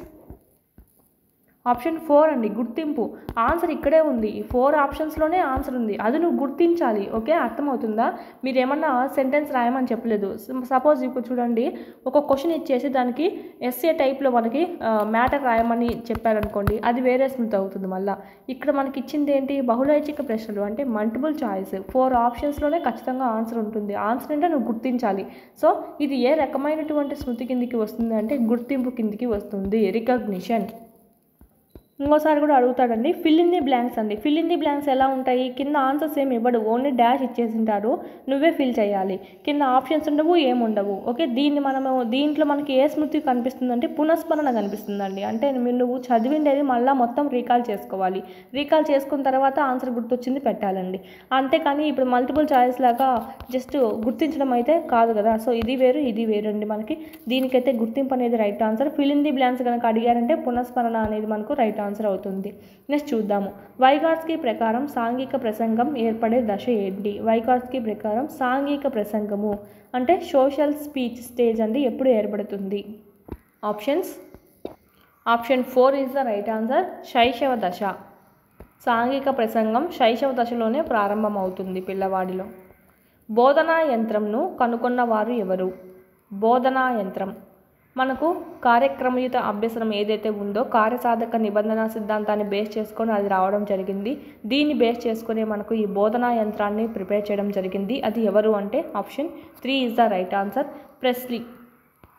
ఆప్షన్ ఫోర్ అండి గుర్తింపు ఆన్సర్ ఇక్కడే ఉంది ఈ ఫోర్ ఆప్షన్స్లోనే ఆన్సర్ ఉంది అది నువ్వు గుర్తించాలి ఓకే అర్థమవుతుందా మీరు ఏమన్నా సెంటెన్స్ రాయమని చెప్పలేదు సపోజ్ ఇప్పుడు చూడండి ఒక క్వశ్చన్ ఇచ్చేసి దానికి ఎస్ఏ టైప్లో మనకి మ్యాటర్ రాయమని చెప్పారనుకోండి అది వేరే స్మృతి అవుతుంది మళ్ళీ ఇక్కడ మనకి ఇచ్చింది ఏంటి బహుళైచ్ఛిక ప్రశ్నలు అంటే మల్టిపుల్ చాయిస్ ఫోర్ ఆప్షన్స్లోనే ఖచ్చితంగా ఆన్సర్ ఉంటుంది ఆన్సర్ అంటే నువ్వు గుర్తించాలి సో ఇది ఏ రకమైనటువంటి స్మృతి కిందికి వస్తుంది అంటే గుర్తింపు కిందికి వస్తుంది రికగ్నిషన్ ఇంకోసారి కూడా అడుగుతాడండి ఫిల్ ఇన్ ది బ్లాంక్స్ అండి ఫిల్ ఇన్ ది బ్లాంక్స్ ఎలా ఉంటాయి కింద ఆన్సర్స్ ఏమి ఇవ్వడు ఓన్లీ డాష్ ఇచ్చేసింటారు నువ్వే ఫిల్ చేయాలి కింద ఆప్షన్స్ ఉండవు ఏముండవు ఓకే దీన్ని మనము దీంట్లో మనకి ఏ స్మృతి కనిపిస్తుందంటే పునఃస్మరణ కనిపిస్తుందండి అంటే మీరు నువ్వు చదివిండేది మళ్ళీ మొత్తం రీకాల్ చేసుకోవాలి రీకాల్ చేసుకున్న తర్వాత ఆన్సర్ గుర్తొచ్చింది పెట్టాలండి అంతేకాని ఇప్పుడు మల్టిపుల్ చాయిస్ లాగా జస్ట్ గుర్తించడం అయితే కాదు కదా సో ఇది వేరు ఇది వేరు అండి మనకి దీనికైతే గుర్తింపు అనేది right answer fill in the blanks కనుక అడిగారంటే పునఃస్మరణ అనేది మనకు రైట్ ఆన్సర్ అవుతుంది నెక్స్ట్ చూద్దాము వైగాట్స్కి ప్రకారం సాంఘిక ప్రసంగం ఏర్పడే దశ ఏంటి వైగాట్స్కి ప్రకారం సాంఘిక ప్రసంగము అంటే సోషల్ స్పీచ్ స్టేజ్ అండి ఎప్పుడు ఏర్పడుతుంది options option four is the right answer శైశవ దశ సాంఘిక ప్రసంగం శైశవ దశలోనే ప్రారంభమవుతుంది పిల్లవాడిలో బోధనా యంత్రంను కనుగొన్న వారు ఎవరు బోధనా యంత్రం మనకు కార్యక్రమయుత అభ్యసనం ఏదైతే ఉందో కార్యసాధక నిబంధన సిద్ధాంతాన్ని బేస్ చేసుకొని అది రావడం జరిగింది దీన్ని బేస్ చేసుకుని మనకు ఈ బోధనా యంత్రాన్ని ప్రిపేర్ చేయడం జరిగింది అది ఎవరు అంటే option three is the right answer Pressey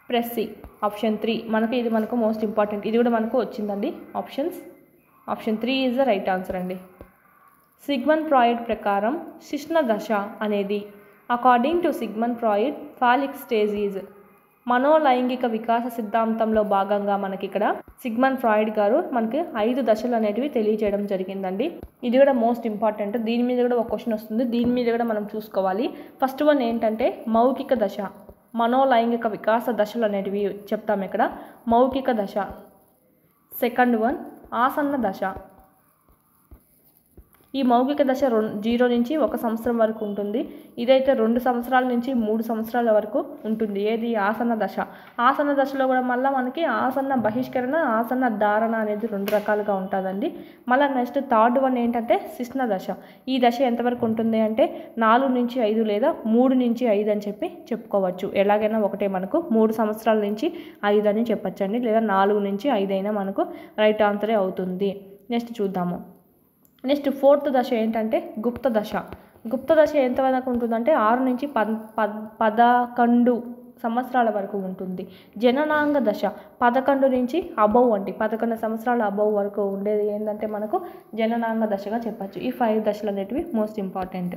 Pressey option three మనకి ఇది మనకు మోస్ట్ ఇంపార్టెంట్ ఇది కూడా మనకు వచ్చిందండి options option three is the right answer అండి సిగ్మన్ ఫ్రాయిడ్ ప్రకారం శిష్ణ దశ అనేది according to Sigmund Freud phallic stage is మనోలైంగిక వికాస సిద్ధాంతంలో భాగంగా మనకి ఇక్కడ సిగ్మన్ ఫ్రాయిడ్ గారు మనకి ఐదు దశలు అనేటివి తెలియజేయడం జరిగిందండి ఇది కూడా మోస్ట్ ఇంపార్టెంట్ దీని మీద కూడా ఒక క్వశ్చన్ వస్తుంది దీని మీద కూడా మనం చూసుకోవాలి ఫస్ట్ వన్ ఏంటంటే మౌఖిక దశ మనోలైంగిక వికాస దశలు అనేటివి చెప్తాం ఇక్కడ మౌఖిక దశ సెకండ్ వన్ ఆసన్న దశ ఈ మౌఖిక దశ రెండు జీరో నుంచి ఒక సంవత్సరం వరకు ఉంటుంది ఇదైతే రెండు సంవత్సరాల నుంచి మూడు సంవత్సరాల వరకు ఉంటుంది ఏది ఆసన దశ ఆసన దశలో కూడా మళ్ళీ మనకి ఆసన బహిష్కరణ ఆసన ధారణ అనేది రెండు రకాలుగా ఉంటుందండి మళ్ళీ నెక్స్ట్ థర్డ్ వన్ ఏంటంటే శిష్ణ దశ ఈ దశ ఎంతవరకు ఉంటుంది అంటే నాలుగు నుంచి ఐదు లేదా మూడు నుంచి ఐదు అని చెప్పి చెప్పుకోవచ్చు ఎలాగైనా ఒకటే మనకు మూడు సంవత్సరాల నుంచి ఐదు అని చెప్పచ్చండి లేదా నాలుగు నుంచి ఐదు అయినా మనకు రైట్ ఆన్సరే అవుతుంది నెక్స్ట్ చూద్దాము నెక్స్ట్ ఫోర్త్ దశ ఏంటంటే గుప్త దశ గుప్త దశ ఎంతవరకు ఉంటుందంటే ఆరు నుంచి పద్ పద్ పదకొండు సంవత్సరాల వరకు ఉంటుంది జననాంగ దశ పదకొండు నుంచి అబౌవ్ అండి పదకొండు సంవత్సరాల అబౌవ్ వరకు ఉండేది ఏంటంటే మనకు జననాంగ దశగా చెప్పచ్చు ఈ ఫైవ్ దశలు అనేటివి మోస్ట్ ఇంపార్టెంట్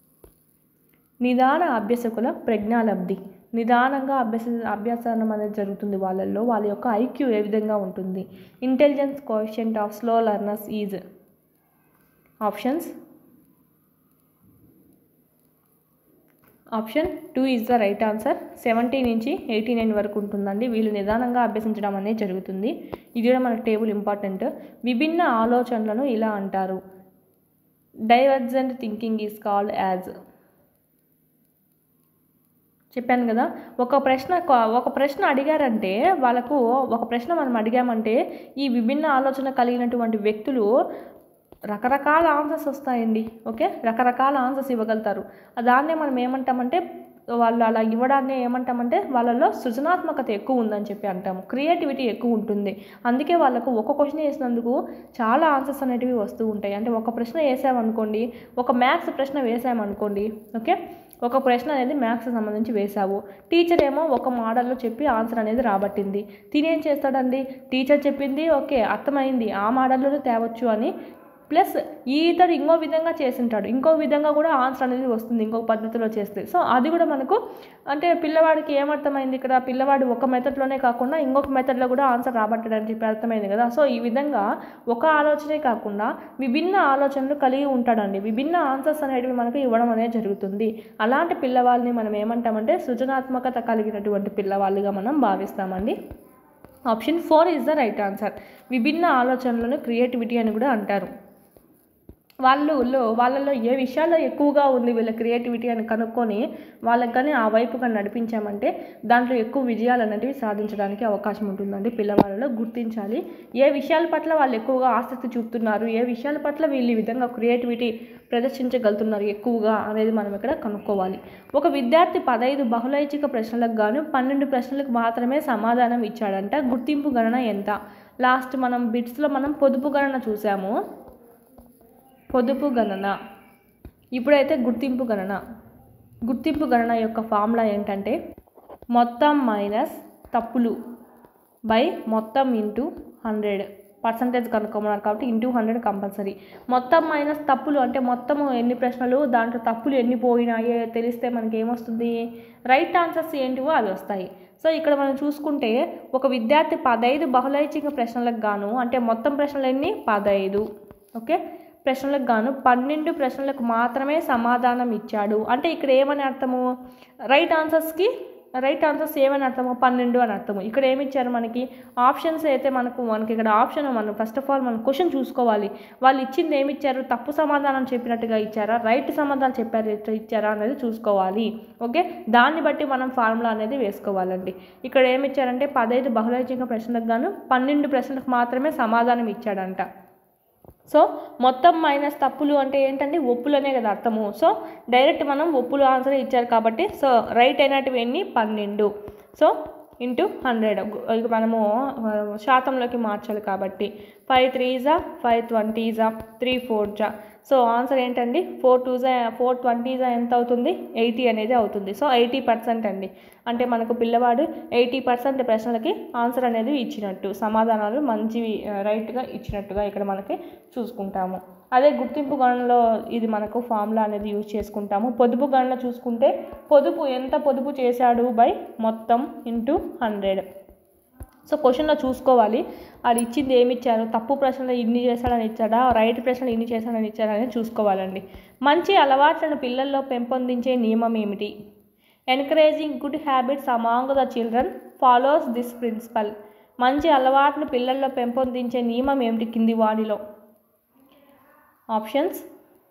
నిదాన అభ్యసకుల ప్రజ్ఞాలబ్ధి నిదానంగా అభ్యస అభ్యాసనం అనేది జరుగుతుంది వాళ్ళల్లో వాళ్ళ యొక్క ఐక్యూ ఏ విధంగా ఉంటుంది intelligence coefficient of slow learners is options option two is the right answer seventy నుంచి ఎయిటీ నైన్ వరకు ఉంటుందండి వీళ్ళు నిదానంగా అభ్యసించడం అనేది జరుగుతుంది ఇది కూడా మన టేబుల్ ఇంపార్టెంట్ విభిన్న ఆలోచనలను ఇలా అంటారు divergent thinking is called as చెప్పాను కదా ఒక ప్రశ్న ఒక ప్రశ్న అడిగారంటే వాళ్ళకు ఒక ప్రశ్న మనం అడిగామంటే ఈ విభిన్న ఆలోచన కలిగినటువంటి వ్యక్తులు రకరకాల ఆన్సర్స్ వస్తాయండి ఓకే రకరకాల ఆన్సర్స్ ఇవ్వగలుగుతారు దాన్నే మనం ఏమంటామంటే వాళ్ళు అలా ఇవ్వడాన్ని ఏమంటామంటే వాళ్ళలో సృజనాత్మకత ఎక్కువ ఉందని చెప్పి అంటాము క్రియేటివిటీ ఎక్కువ ఉంటుంది అందుకే వాళ్ళకు ఒక క్వశ్చన్ వేసినందుకు చాలా ఆన్సర్స్ అనేటివి వస్తూ ఉంటాయి అంటే ఒక ప్రశ్న వేసామనుకోండి ఒక మ్యాథ్స్ ప్రశ్న వేసామనుకోండి ఓకే ఒక ప్రశ్న అనేది మ్యాథ్స్కి సంబంధించి వేశావు టీచర్ ఏమో ఒక మోడల్లో చెప్పి ఆన్సర్ అనేది రాబట్టింది తినేం చేస్తాడండి టీచర్ చెప్పింది ఓకే అర్థమైంది ఆ మోడల్లోనే తేవచ్చు అని ప్లస్ ఈతడు ఇంకో విధంగా చేసింటాడు ఇంకో విధంగా కూడా ఆన్సర్ అనేది వస్తుంది ఇంకొక పద్ధతిలో చేస్తే సో అది కూడా మనకు అంటే పిల్లవాడికి ఏమర్థమైంది ఇక్కడ పిల్లవాడు ఒక మెథడ్లోనే కాకుండా ఇంకొక మెథడ్లో కూడా ఆన్సర్ రాబట్టడని చెప్పి అర్థమైంది కదా సో ఈ విధంగా ఒక ఆలోచనే కాకుండా విభిన్న ఆలోచనలు కలిగి ఉంటాడండి విభిన్న ఆన్సర్స్ అనేటివి మనకు ఇవ్వడం అనేది జరుగుతుంది అలాంటి పిల్లవాళ్ళని మనం ఏమంటామంటే సృజనాత్మకత కలిగినటువంటి పిల్లవాళ్ళుగా మనం భావిస్తామండి option four is the right answer విభిన్న ఆలోచనలను క్రియేటివిటీ అని కూడా అంటారు వాళ్ళలో వాళ్ళలో ఏ విషయాల్లో ఎక్కువగా ఉంది వీళ్ళ క్రియేటివిటీ అని కనుక్కొని వాళ్ళకి కానీ ఆ వైపుగా నడిపించామంటే దాంట్లో ఎక్కువ విజయాలు అనేటివి సాధించడానికి అవకాశం ఉంటుందండి పిల్లవాళ్ళలో గుర్తించాలి ఏ విషయాల పట్ల వాళ్ళు ఎక్కువగా ఆసక్తి చూపుతున్నారు ఏ విషయాల పట్ల వీళ్ళు ఈ విధంగా క్రియేటివిటీ ప్రదర్శించగలుగుతున్నారు ఎక్కువగా అనేది మనం ఇక్కడ కనుక్కోవాలి ఒక విద్యార్థి పదహైదు బహుళైచ్ఛిక ప్రశ్నలకు గాను పన్నెండు ప్రశ్నలకు మాత్రమే సమాధానం ఇచ్చాడంట గుర్తింపు గణన ఎంత లాస్ట్ మనం బిట్స్లో మనం పొదుపు గణన చూసాము పొదుపు గణన ఇప్పుడైతే గుర్తింపు గణన గుర్తింపు గణన యొక్క ఫార్ములా ఏంటంటే మొత్తం మైనస్ తప్పులు బై మొత్తం ఇంటూ హండ్రెడ్ పర్సంటేజ్ కనుక్కోమన్నారు కాబట్టి ఇంటూ హండ్రెడ్ కంపల్సరీ మొత్తం మైనస్ తప్పులు అంటే మొత్తము ఎన్ని ప్రశ్నలు దాంట్లో తప్పులు ఎన్ని పోయినాయో తెలిస్తే మనకి ఏమొస్తుంది రైట్ ఆన్సర్స్ ఏంటివో అవి వస్తాయి సో ఇక్కడ మనం చూసుకుంటే ఒక విద్యార్థి పదహైదు బహుళైచ్ఛిక ప్రశ్నలకు గాను అంటే మొత్తం ప్రశ్నలు ఎన్ని పదహైదు ఓకే ప్రశ్నలకు గాను పన్నెండు ప్రశ్నలకు మాత్రమే సమాధానం ఇచ్చాడు అంటే ఇక్కడ ఏమని అర్థము రైట్ ఆన్సర్స్కి రైట్ ఆన్సర్స్ ఏమని అర్థము పన్నెండు అని అర్థము ఇక్కడ ఏమి ఇచ్చారు మనకి ఆప్షన్స్ అయితే మనకు మనకి ఇక్కడ ఆప్షన్ మనం ఫస్ట్ ఆఫ్ ఆల్ మనం క్వశ్చన్ చూసుకోవాలి వాళ్ళు ఇచ్చింది ఏమి ఇచ్చారు తప్పు సమాధానం చెప్పినట్టుగా ఇచ్చారా రైట్ సమాధానం చెప్పారు ఇచ్చారా అనేది చూసుకోవాలి ఓకే దాన్ని బట్టి మనం ఫార్ములా అనేది వేసుకోవాలండి ఇక్కడ ఏమి ఇచ్చారంటే పదహైదు బహుళైచ్ఛిక ప్రశ్నలకు గాను పన్నెండు ప్రశ్నలకు మాత్రమే సమాధానం ఇచ్చాడంట సో మొత్తం మైనస్ తప్పులు అంటే ఏంటంటే ఒప్పులనే కదా అర్థము సో డైరెక్ట్ మనం ఒప్పులు ఆన్సర్ ఇచ్చారు కాబట్టి సో రైట్ అయినటివి ఎన్ని పన్నెండు సో ఇంటూ హండ్రెడ్ ఇక మనము ఆ, శాతంలోకి మార్చాలి కాబట్టి ఫైవ్ త్రీ జా ఫైవ్ ట్వంటీ జా త్రీ ఫోర్ జా సో ఆన్సర్ ఏంటండి ఫోర్ టూ జా ఫోర్ ట్వంటీ జా ఎంత అవుతుంది ఎయిటీ అనేది అవుతుంది సో ఎయిటీ పర్సెంట్ అండి అంటే మనకు పిల్లవాడు ఎయిటీ పర్సెంట్ ప్రశ్నలకి ఆన్సర్ అనేది ఇచ్చినట్టు సమాధానాలు మంచివి ఆ, రైట్గా ఇచ్చినట్టుగా ఇక్కడ మనకి చూసుకుంటాము అదే గుర్తింపు గణనలో ఇది మనకు ఫార్ములా అనేది యూజ్ చేసుకుంటాము పొదుపు గణన చూసుకుంటే పొదుపు ఎంత పొదుపు చేశాడు బై మొత్తం ఇంటూ హండ్రెడ్ సో క్వశ్చన్లో చూసుకోవాలి అది ఇచ్చింది ఏమి ఇచ్చారు తప్పు ప్రశ్నలు ఇన్ని చేశాడని ఇచ్చాడా రైట్ ప్రశ్నలు ఇన్ని చేశాడని ఇచ్చాడని చూసుకోవాలండి మంచి అలవాట్లను పిల్లల్లో పెంపొందించే నియమం ఏమిటి encouraging good habits among the children follows this principle మంచి అలవాట్లు పిల్లల్లో పెంపొందించే నియమం ఏమిటి కింది వాడిలో ఆప్షన్స్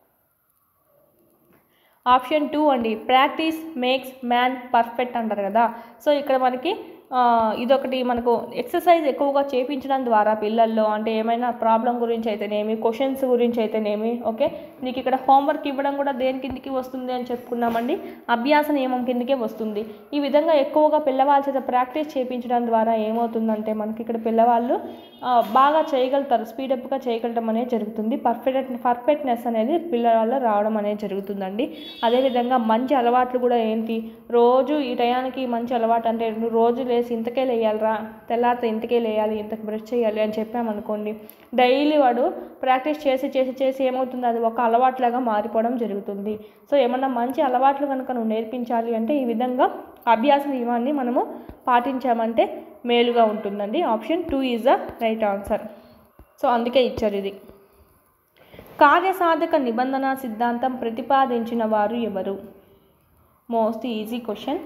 ఆప్షన్ టూ అండి ప్రాక్టీస్ మేక్స్ మ్యాన్ పర్ఫెక్ట్ అంటారు కదా సో ఇక్కడ మనకి ఆ, ఇదొకటి మనకు ఎక్సర్సైజ్ ఎక్కువగా చేపించడం ద్వారా పిల్లల్లో అంటే ఏమైనా ప్రాబ్లం గురించి అయితేనేమి క్వశ్చన్స్ గురించి అయితేనేమి ఓకే మీకు ఇక్కడ హోంవర్క్ ఇవ్వడం కూడా దేని కిందికి వస్తుంది అని చెప్పుకున్నామండి అభ్యాస నియమం కిందకే వస్తుంది ఈ విధంగా ఎక్కువగా పిల్లవాళ్ళ చేత ప్రాక్టీస్ చేయించడం ద్వారా ఏమవుతుందంటే మనకి ఇక్కడ పిల్లవాళ్ళు ఆ, బాగా చేయగలుగుతారు స్పీడప్గా చేయగలగడం అనేది జరుగుతుంది పర్ఫెక్ట్ పర్ఫెక్ట్నెస్ అనేది పిల్లవాళ్ళ రావడం అనేది జరుగుతుందండి అదేవిధంగా మంచి అలవాట్లు కూడా ఏంటి రోజు ఈ టయానికి మంచి అలవాటు అంటే నువ్వు రోజు లేసి ఇంతకే లేయాలిరా తెల్లారితే ఇంతకే లేయాలి ఇంతకు బ్రష్ చేయాలి అని చెప్పామనుకోండి డైలీ వాడు ప్రాక్టీస్ చేసి చేసి చేసి ఏమవుతుంది అది ఒక అలవాట్లాగా మారిపోవడం జరుగుతుంది సో ఏమన్నా మంచి అలవాట్లు కనుక నువ్వు నేర్పించాలి అంటే ఈ విధంగా అభ్యాస నియమాన్ని మనము పాటించామంటే మేలుగా ఉంటుందండి option two is the right answer so అందుకే ఇచ్చారు ఇది కార్యసాధక నిబంధన సిద్ధాంతం ప్రతిపాదించిన వారు ఎవరు మోస్ట్ ఈజీ క్వశ్చన్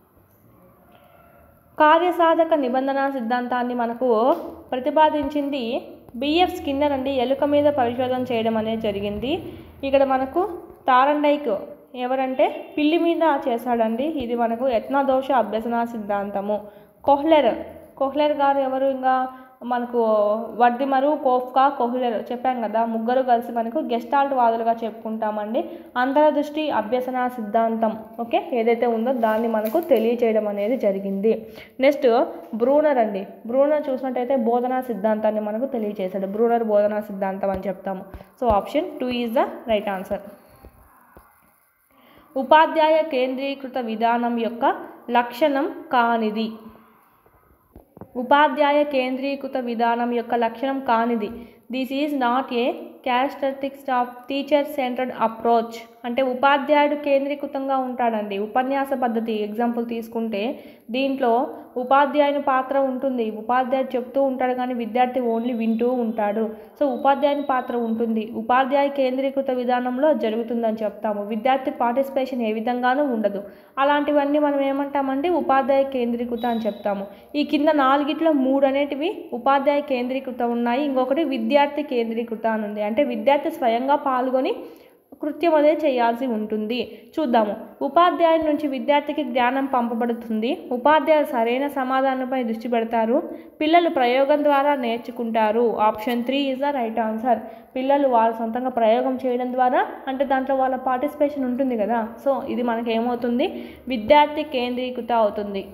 కార్యసాధక నిబంధన సిద్ధాంతాన్ని మనకు ప్రతిపాదించింది బిఎఫ్ స్కిన్నర్ అండి ఎలుక మీద పరిశోధన చేయడం అనేది జరిగింది ఇక్కడ మనకు తారండైక్ ఎవరంటే పిల్లి మీద చేశాడండి ఇది మనకు యత్నదోష అభ్యసన సిద్ధాంతము కోహ్లెర్ కోహ్లెర్ గారు ఎవరు ఇంకా మనకు వర్దిమరు కోఫ్కా కోహ్లెర్ చెప్పాం కదా ముగ్గురు కలిసి మనకు గెస్టాల్ట్ వాదులుగా చెప్పుకుంటామండి అంతర్దృష్టి అభ్యసన సిద్ధాంతం ఓకే ఏదైతే ఉందో దాన్ని మనకు తెలియచేయడం అనేది జరిగింది నెక్స్ట్ బ్రూనర్ అండి బ్రూనర్ చూసినట్టయితే బోధనా సిద్ధాంతాన్ని మనకు తెలియచేశాడు బ్రూనర్ బోధనా సిద్ధాంతం అని చెప్తాము so option two is the right answer ఉపాధ్యాయ కేంద్రీకృత విధానం యొక్క లక్షణం కానిది ఉపాధ్యాయ కేంద్రీకృత విధానం యొక్క లక్షణం కానిది this is not a characteristics of teacher centered approach అంటే ఉపాధ్యాయుడు కేంద్రీకృతంగా ఉంటాడండి ఉపన్యాస పద్ధతి ఎగ్జాంపుల్ తీసుకుంటే దీంట్లో ఉపాధ్యాయుని పాత్ర ఉంటుంది ఉపాధ్యాయుడు చెప్తూ ఉంటాడు కానీ విద్యార్థి ఓన్లీ వింటూ ఉంటాడు సో ఉపాధ్యాయుని పాత్ర ఉంటుంది ఉపాధ్యాయ కేంద్రీకృత విధానంలో జరుగుతుందని చెప్తాము విద్యార్థి పార్టిసిపేషన్ ఏ విధంగానూ ఉండదు అలాంటివన్నీ మనం ఏమంటామంటే ఉపాధ్యాయ కేంద్రీకృత అని చెప్తాము ఈ కింద నాలుగిట్లో మూడు అనేటివి ఉపాధ్యాయ కేంద్రీకృత ఉన్నాయి ఇంకొకటి విద్యార్థి కేంద్రీకృత అని ఉంది అంటే విద్యార్థి స్వయంగా పాల్గొని కృత్యం అనేది చేయాల్సి ఉంటుంది చూద్దాము ఉపాధ్యాయుడి నుంచి విద్యార్థికి జ్ఞానం పంపబడుతుంది ఉపాధ్యాయులు సరైన సమాధానంపై దృష్టి పెడతారు పిల్లలు ప్రయోగం ద్వారా నేర్చుకుంటారు option three is the right answer పిల్లలు వాళ్ళ సొంతంగా ప్రయోగం చేయడం ద్వారా అంటే దాంట్లో వాళ్ళ పార్టిసిపేషన్ ఉంటుంది కదా సో ఇది మనకి ఏమవుతుంది విద్యార్థి కేంద్రీకృత అవుతుంది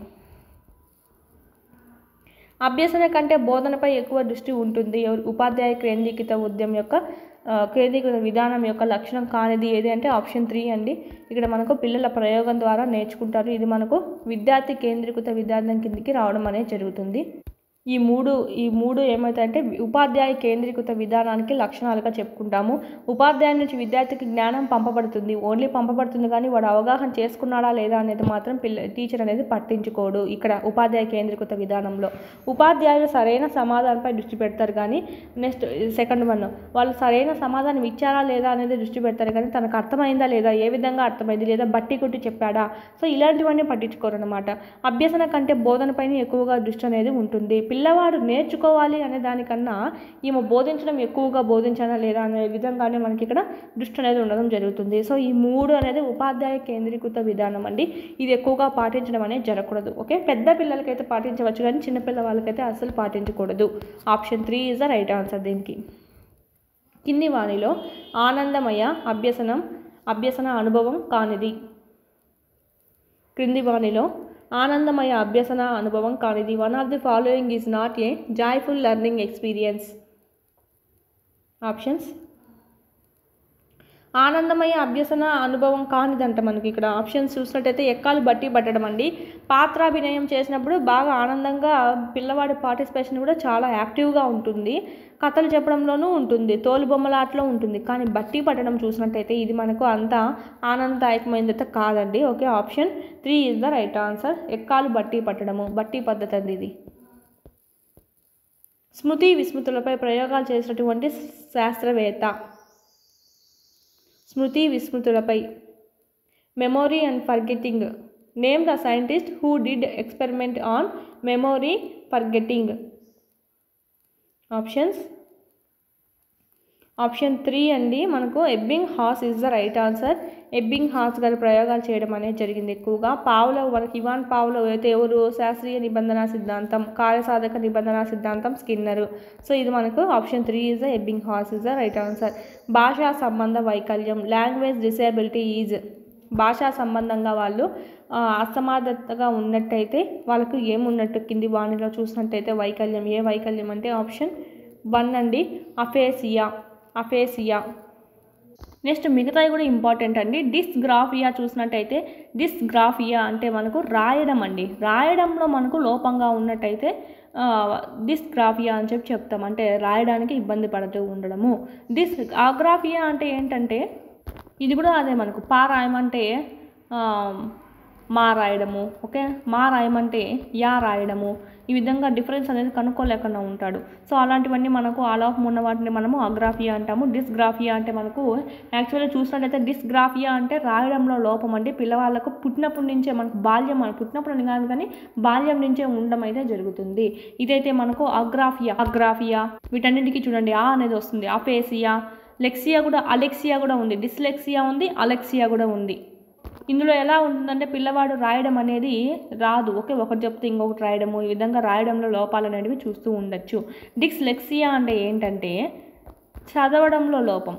అభ్యసన కంటే బోధనపై ఎక్కువ దృష్టి ఉంటుంది ఎవరు- ఉపాధ్యాయ కేంద్రీకృత ఉద్యమం యొక్క ఆ, కేంద్రీకృత విధానం యొక్క లక్షణం కానిది ఏది అంటే ఆప్షన్ త్రీ అండి ఇక్కడ మనకు పిల్లల ప్రయోగం ద్వారా నేర్చుకుంటారు ఇది మనకు విద్యార్థి కేంద్రీకృత విధానం కిందికి రావడం అనేది జరుగుతుంది ఈ మూడు ఈ మూడు ఏమవుతాయంటే ఉపాధ్యాయ కేంద్రీకృత విధానానికి లక్షణాలుగా చెప్పుకుంటాము ఉపాధ్యాయుల నుంచి విద్యార్థికి జ్ఞానం పంపబడుతుంది ఓన్లీ పంపబడుతుంది కానీ వాడు అవగాహన చేసుకున్నాడా లేదా అనేది మాత్రం పిల్ల టీచర్ అనేది పట్టించుకోడు ఇక్కడ ఉపాధ్యాయ కేంద్రీకృత విధానంలో ఉపాధ్యాయులు సరైన సమాధానంపై దృష్టి పెడతారు కానీ నెక్స్ట్ సెకండ్ వన్ వాళ్ళు సరైన సమాధానం ఇచ్చారా లేదా అనేది దృష్టి పెడతారు కానీ తనకు అర్థమైందా లేదా ఏ విధంగా అర్థమైంది లేదా బట్టి కొట్టి చెప్పాడా సో ఇలాంటివన్నీ పట్టించుకోరు అనమాట అభ్యసన కంటే బోధనపైన ఎక్కువగా దృష్టి అనేది ఉంటుంది పిల్లవాడు నేర్చుకోవాలి అనే దానికన్నా ఈమె బోధించడం ఎక్కువగా బోధించాలా లేదా అనే విధంగానే మనకి ఇక్కడ దృష్టి అనేది ఉండడం జరుగుతుంది సో ఈ మూడు అనేది ఉపాధ్యాయ కేంద్రీకృత విధానం అండి ఇది ఎక్కువగా పాటించడం అనేది జరగకూడదు ఓకే పెద్ద పిల్లలకైతే పాటించవచ్చు కానీ చిన్నపిల్ల వాళ్ళకైతే అస్సలు పాటించకూడదు option three is the right answer దీనికి కింది వాణిలో ఆనందమయ అభ్యసనం అభ్యసన అనుభవం కానిది క్రింది వాణిలో ఆనందమయ అభ్యసన అనుభవం కానిది one of the following is not a joyful learning experience options ఆనందమయ అభ్యసన అనుభవం కానిదంట మనకి ఇక్కడ ఆప్షన్స్ చూసినట్టయితే ఎక్కాలు బట్టి పట్టడం అండి పాత్రాభినయం చేసినప్పుడు బాగా ఆనందంగా పిల్లవాడి పార్టిసిపేషన్ కూడా చాలా యాక్టివ్గా ఉంటుంది కథలు చెప్పడంలోనూ ఉంటుంది తోలుబొమ్మలాటలో ఉంటుంది కానీ బట్టి పట్టడం చూసినట్టయితే ఇది మనకు అంత ఆనందదాయకమైనదైతే కాదండి okay option three is the right answer ఎక్కాలు బట్టి పట్టడము బట్టి పద్ధతి అండి ఇది స్మృతి విస్మృతులపై ప్రయోగాలు చేసినటువంటి శాస్త్రవేత్త స్మృతి విస్మృతులపై memory and forgetting name the scientist who did experiment on memory forgetting options option three అండి మనకు Ebbinghaus is the right answer Ebbinghaus గారి ప్రయోగాలు చేయడం అనేది జరిగింది ఎక్కువగా పావులో మనకి ఇవాన్ పావులో అయితే ఎవరు శాస్త్రీయ నిబంధన సిద్ధాంతం కార్యసాధక నిబంధన సిద్ధాంతం స్కిన్నరు సో ఇది మనకు option three is the Ebbinghaus is the right answer భాషా సంబంధ వైకల్యం లాంగ్వేజ్ డిసేబిలిటీ ఈజ్ భాషా సంబంధంగా వాళ్ళు ఆ, అసమర్థతగా ఉన్నట్టయితే వాళ్ళకు ఏమున్నట్టు కింది వాణిలో చూసినట్టయితే వైకల్యం ఏ వైకల్యం అంటే ఆప్షన్ వన్ అండి అఫేసియా అఫేసియా నెక్స్ట్ మిగతావి కూడా ఇంపార్టెంట్ అండి డిస్గ్రాఫియా చూసినట్టయితే డిస్గ్రాఫియా అంటే మనకు రాయడం అండి రాయడంలో మనకు లోపంగా ఉన్నట్టయితే ఆ, డిస్గ్రాఫియా అని చెప్పి చెప్తాం అంటే రాయడానికి ఇబ్బంది పడుతూ ఉండడము డిస్ ఆగ్రాఫియా అంటే ఏంటంటే ఇది కూడా అదే మనకు పా రాయమంటే ఆ, మా రాయడము ఓకే మా రాయమంటే యా రాయడము ఈ విధంగా డిఫరెన్స్ అనేది కనుక్కోలేకుండా ఉంటాడు సో అలాంటివన్నీ మనకు ఆలాఫ్ ఉన్న వాటిని మనము అగ్రాఫియా అంటాము డిస్గ్రాఫియా అంటే మనకు యాక్చువల్గా చూసినట్లయితే డిస్గ్రాఫియా అంటే రాయడంలో లోపం అంటే పిల్లవాళ్ళకు పుట్టినప్పటి నుంచే మనకు బాల్యం పుట్టినప్పుడు అని కాదు కానీ బాల్యం నుంచే ఉండడం అయితే జరుగుతుంది ఇదైతే మనకు అగ్రాఫియా అగ్రాఫియా వీటన్నిటికీ చూడండి ఆ అనేది వస్తుంది అఫేసియా లెక్సియా కూడా అలెక్సియా కూడా ఉంది డిస్లెక్సియా ఉంది అలెక్సియా కూడా ఉంది ఇందులో ఎలా ఉంటుందంటే పిల్లవాడు రాయడం అనేది రాదు ఓకే ఒకటి చెప్తే ఇంకొకటి రాయడము ఈ విధంగా రాయడంలో లోపాలు అనేవి చూస్తూ ఉండొచ్చు డిస్లెక్సియా అంటే ఏంటంటే చదవడంలో లోపం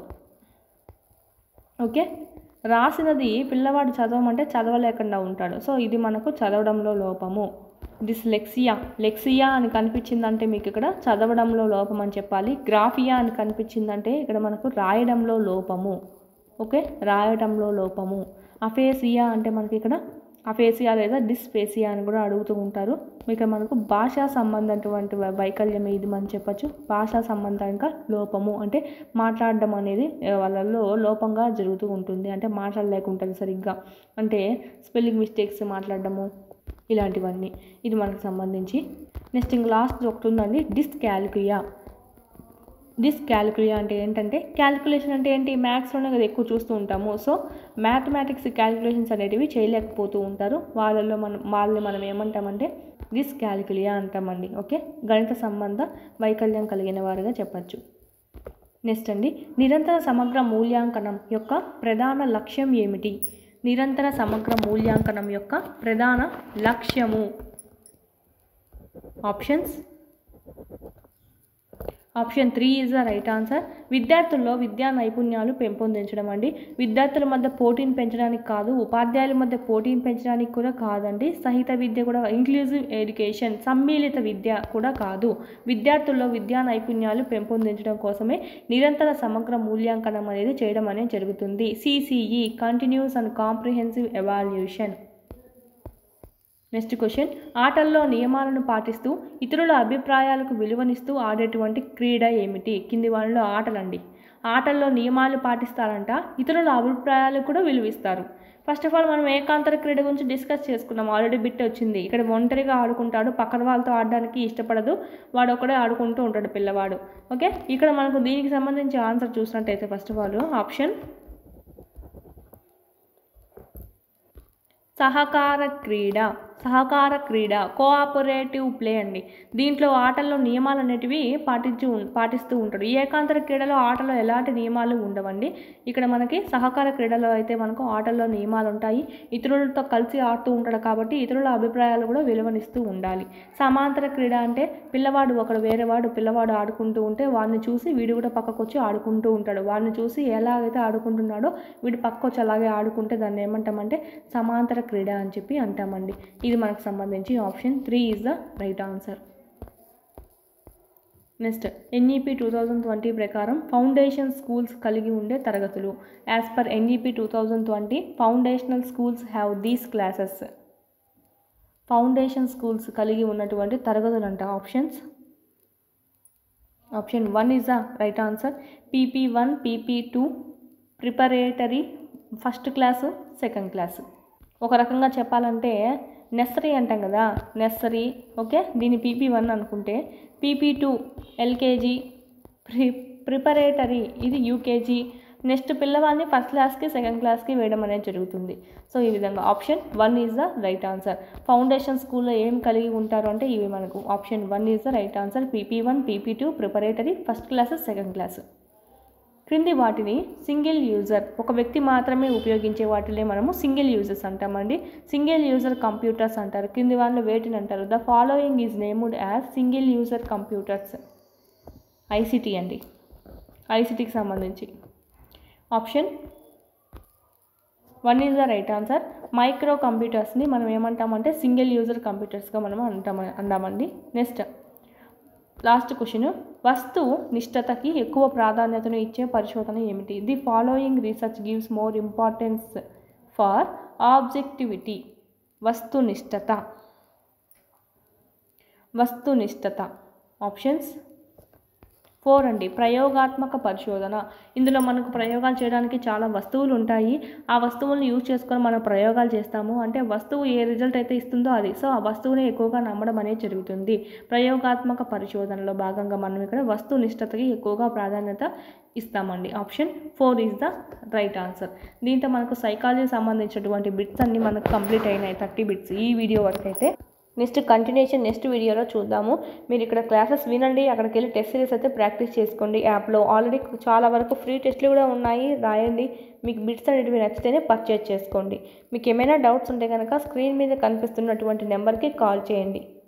ఓకే రాసినది పిల్లవాడు చదవమంటే చదవలేకుండా ఉంటాడు సో ఇది మనకు చదవడంలో లోపము డిస్లెక్సియా లెక్సియా అని కనిపించిందంటే మీకు ఇక్కడ చదవడంలో లోపం అని చెప్పాలి గ్రాఫియా అని కనిపించిందంటే ఇక్కడ మనకు రాయడంలో లోపము ఓకే రాయడంలో లోపము అఫేసియా అంటే మనకి ఇక్కడ అఫేసియా లేదా డిస్ఫేసియా అని కూడా అడుగుతూ ఉంటారు ఇక్కడ మనకు భాషా సంబంధటువంటి వై- వైకల్యం ఇది మనం చెప్పచ్చు భాషా సంబంధంగా లోపము అంటే మాట్లాడడం అనేది ఆ, వాళ్ళల్లో లోపంగా జరుగుతూ ఉంటుంది అంటే మాట్లాడలేకుంటుంది సరిగ్గా అంటే స్పెల్లింగ్ మిస్టేక్స్ మాట్లాడడము ఇలాంటివన్నీ ఇది మనకు సంబంధించి నెక్స్ట్ ఇంక లాస్ట్ ఒకటి ఉందండి డిస్కాలిక్యుయా డిస్కాలిక్యుయా అంటే ఏంటంటే క్యాలిక్యులేషన్ అంటే ఏంటి మ్యాథ్స్లోనే కదా ఎక్కువ చూస్తూ ఉంటాము సో మ్యాథమెటిక్స్ క్యాలిక్యులేషన్స్ అనేటివి చేయలేకపోతూ ఉంటారు వాళ్ళల్లో మనం వాళ్ళని మనం ఏమంటామంటే డిస్కాలిక్యులియా అంటామండి ఓకే గణిత సంబంధ వైకల్యం కలిగిన వారుగా చెప్పచ్చు నెక్స్ట్ అండి నిరంతర సమగ్ర మూల్యాంకనం యొక్క ప్రధాన లక్ష్యం ఏమిటి నిరంతర సమగ్ర మూల్యాంకనం యొక్క ప్రధాన లక్ష్యము options option three is the right answer విద్యార్థుల్లో విద్యా నైపుణ్యాలు పెంపొందించడం అండి విద్యార్థుల మధ్య పోటీని పెంచడానికి కాదు ఉపాధ్యాయుల మధ్య పోటీని పెంచడానికి కూడా కాదండి సహిత విద్య కూడా ఇంక్లూజివ్ ఎడ్యుకేషన్ సమ్మిళిత విద్య కూడా కాదు విద్యార్థుల్లో విద్యా నైపుణ్యాలు పెంపొందించడం కోసమే నిరంతర సమగ్ర మూల్యాంకనం అనేది చేయడం అనేది జరుగుతుంది CCE continuous and comprehensive evaluation next question ఆటల్లో నియమాలను పాటిస్తూ ఇతరుల అభిప్రాయాలకు విలువనిస్తూ ఆడేటువంటి క్రీడ ఏమిటి కింది వాళ్ళలో ఆటలండి ఆటల్లో నియమాలు పాటిస్తారంట ఇతరుల అభిప్రాయాలకు కూడా విలువిస్తారు ఫస్ట్ ఆఫ్ ఆల్ మనం ఏకాంతర క్రీడ గురించి డిస్కస్ చేసుకున్నాం ఆల్రెడీ బిట్ వచ్చింది ఇక్కడ ఒంటరిగా ఆడుకుంటాడు పక్కన వాళ్ళతో ఆడడానికి ఇష్టపడదు వాడు ఒకడే ఆడుకుంటూ ఉంటాడు పిల్లవాడు ఓకే ఇక్కడ మనకు దీనికి సంబంధించి ఆన్సర్ చూసినట్టయితే ఫస్ట్ ఆఫ్ ఆల్ ఆప్షన్ సహకార క్రీడ సహకార క్రీడ కోఆపరేటివ్ ప్లే అండి దీంట్లో ఆటల్లో నియమాలు అనేటివి పాటించు పాటిస్తూ ఉంటాడు ఈ ఏకాంతర క్రీడలో ఆటలో ఎలాంటి నియమాలు ఉండవండి ఇక్కడ మనకి సహకార క్రీడలో అయితే మనకు ఆటల్లో నియమాలు ఉంటాయి ఇతరులతో కలిసి ఆడుతూ ఉంటాడు కాబట్టి ఇతరుల అభిప్రాయాలు కూడా విలువనిస్తూ ఉండాలి సమాంతర క్రీడ అంటే పిల్లవాడు ఒకడు వేరేవాడు పిల్లవాడు ఆడుకుంటూ ఉంటే వాడిని చూసి వీడు కూడా పక్కకు వచ్చి ఆడుకుంటూ ఉంటాడు వాడిని చూసి ఎలాగైతే ఆడుకుంటున్నాడో వీడు పక్క వచ్చి అలాగే ఆడుకుంటే దాన్ని ఏమంటామంటే సమాంతర క్రీడ అని చెప్పి అంటామండి ఈ ఇది మనకు సంబంధించి option three is the right answer next NEP two thousand twenty ప్రకారం ఫౌండేషన్ స్కూల్స్ కలిగి ఉండే తరగతులు as per NEP two thousand twenty foundational schools have these classes foundation schools కలిగి ఉన్నటువంటి తరగతులు అంట options option one is the right answer PP one PP two preparatory first class second class ఒక రకంగా చెప్పాలంటే నెస్సరీ అంటాం కదా నెస్సరీ ఓకే దీని పీపీ వన్ అనుకుంటే పీపీ టూ ఎల్కేజీ ప్రి ప్రిపరేటరీ ఇది యూకేజీ నెక్స్ట్ పిల్లవాడిని ఫస్ట్ క్లాస్కి సెకండ్ క్లాస్కి వేయడం అనేది జరుగుతుంది సో ఈ విధంగా option one is the right answer foundation స్కూల్లో ఏం కలిగి ఉంటారు అంటే ఇవి మనకు option one is the right answer PP one PP two preparatory first class second class క్రింది వాటిని సింగిల్ యూజర్ ఒక వ్యక్తి మాత్రమే ఉపయోగించే వాటినే మనము సింగిల్ యూజర్స్ అంటామండి సింగిల్ యూజర్ కంప్యూటర్స్ అంటారు కింది వాళ్ళు వేటిని అంటారు the following is named as single user computers ICT అండి ఐసిటీకి సంబంధించి option one is the right answer micro కంప్యూటర్స్ని మనం ఏమంటామంటే సింగిల్ యూజర్ కంప్యూటర్స్గా మనం అంటాం అందామండి నెక్స్ట్ లాస్ట్ క్వశ్చన్ వస్తువు నిష్ఠతకి ఎక్కువ ప్రాధాన్యతను ఇచ్చే పరిశోధన ఏమిటి the following research gives more importance for objectivity వస్తునిష్టత వస్తునిష్టత ఆప్షన్స్ ఫోర్ అండి ప్రయోగాత్మక పరిశోధన ఇందులో మనకు ప్రయోగాలు చేయడానికి చాలా వస్తువులు ఉంటాయి ఆ వస్తువులను యూజ్ చేసుకొని మనం ప్రయోగాలు చేస్తాము అంటే వస్తువు ఏ రిజల్ట్ అయితే ఇస్తుందో అది సో ఆ వస్తువుని ఎక్కువగా నమ్మడం అనేది జరుగుతుంది ప్రయోగాత్మక పరిశోధనలో భాగంగా మనం ఇక్కడ వస్తువు నిష్ఠతకి ఎక్కువగా ప్రాధాన్యత ఇస్తామండి option four is the right answer దీంతో మనకు సైకాలజీ సంబంధించినటువంటి బిట్స్ అన్ని మనకు కంప్లీట్ అయినాయి థర్టీ బిట్స్ ఈ వీడియో వరకు అయితే నెక్స్ట్ కంటిన్యూషన్ నెక్స్ట్ వీడియోలో చూద్దాము మీరు ఇక్కడ క్లాసెస్ వినండి అక్కడికి వెళ్ళి టెస్ట్ సిరీస్ అయితే ప్రాక్టీస్ చేసుకోండి యాప్లో ఆల్రెడీ చాలా వరకు ఫ్రీ టెస్ట్లు కూడా ఉన్నాయి రాయండి మీకు బిట్స్ అనేటివి నచ్చితేనే పర్చేజ్ చేసుకోండి మీకు ఏమైనా డౌట్స్ ఉంటే కనుక స్క్రీన్ మీద కనిపిస్తున్నటువంటి నెంబర్కి కాల్ చేయండి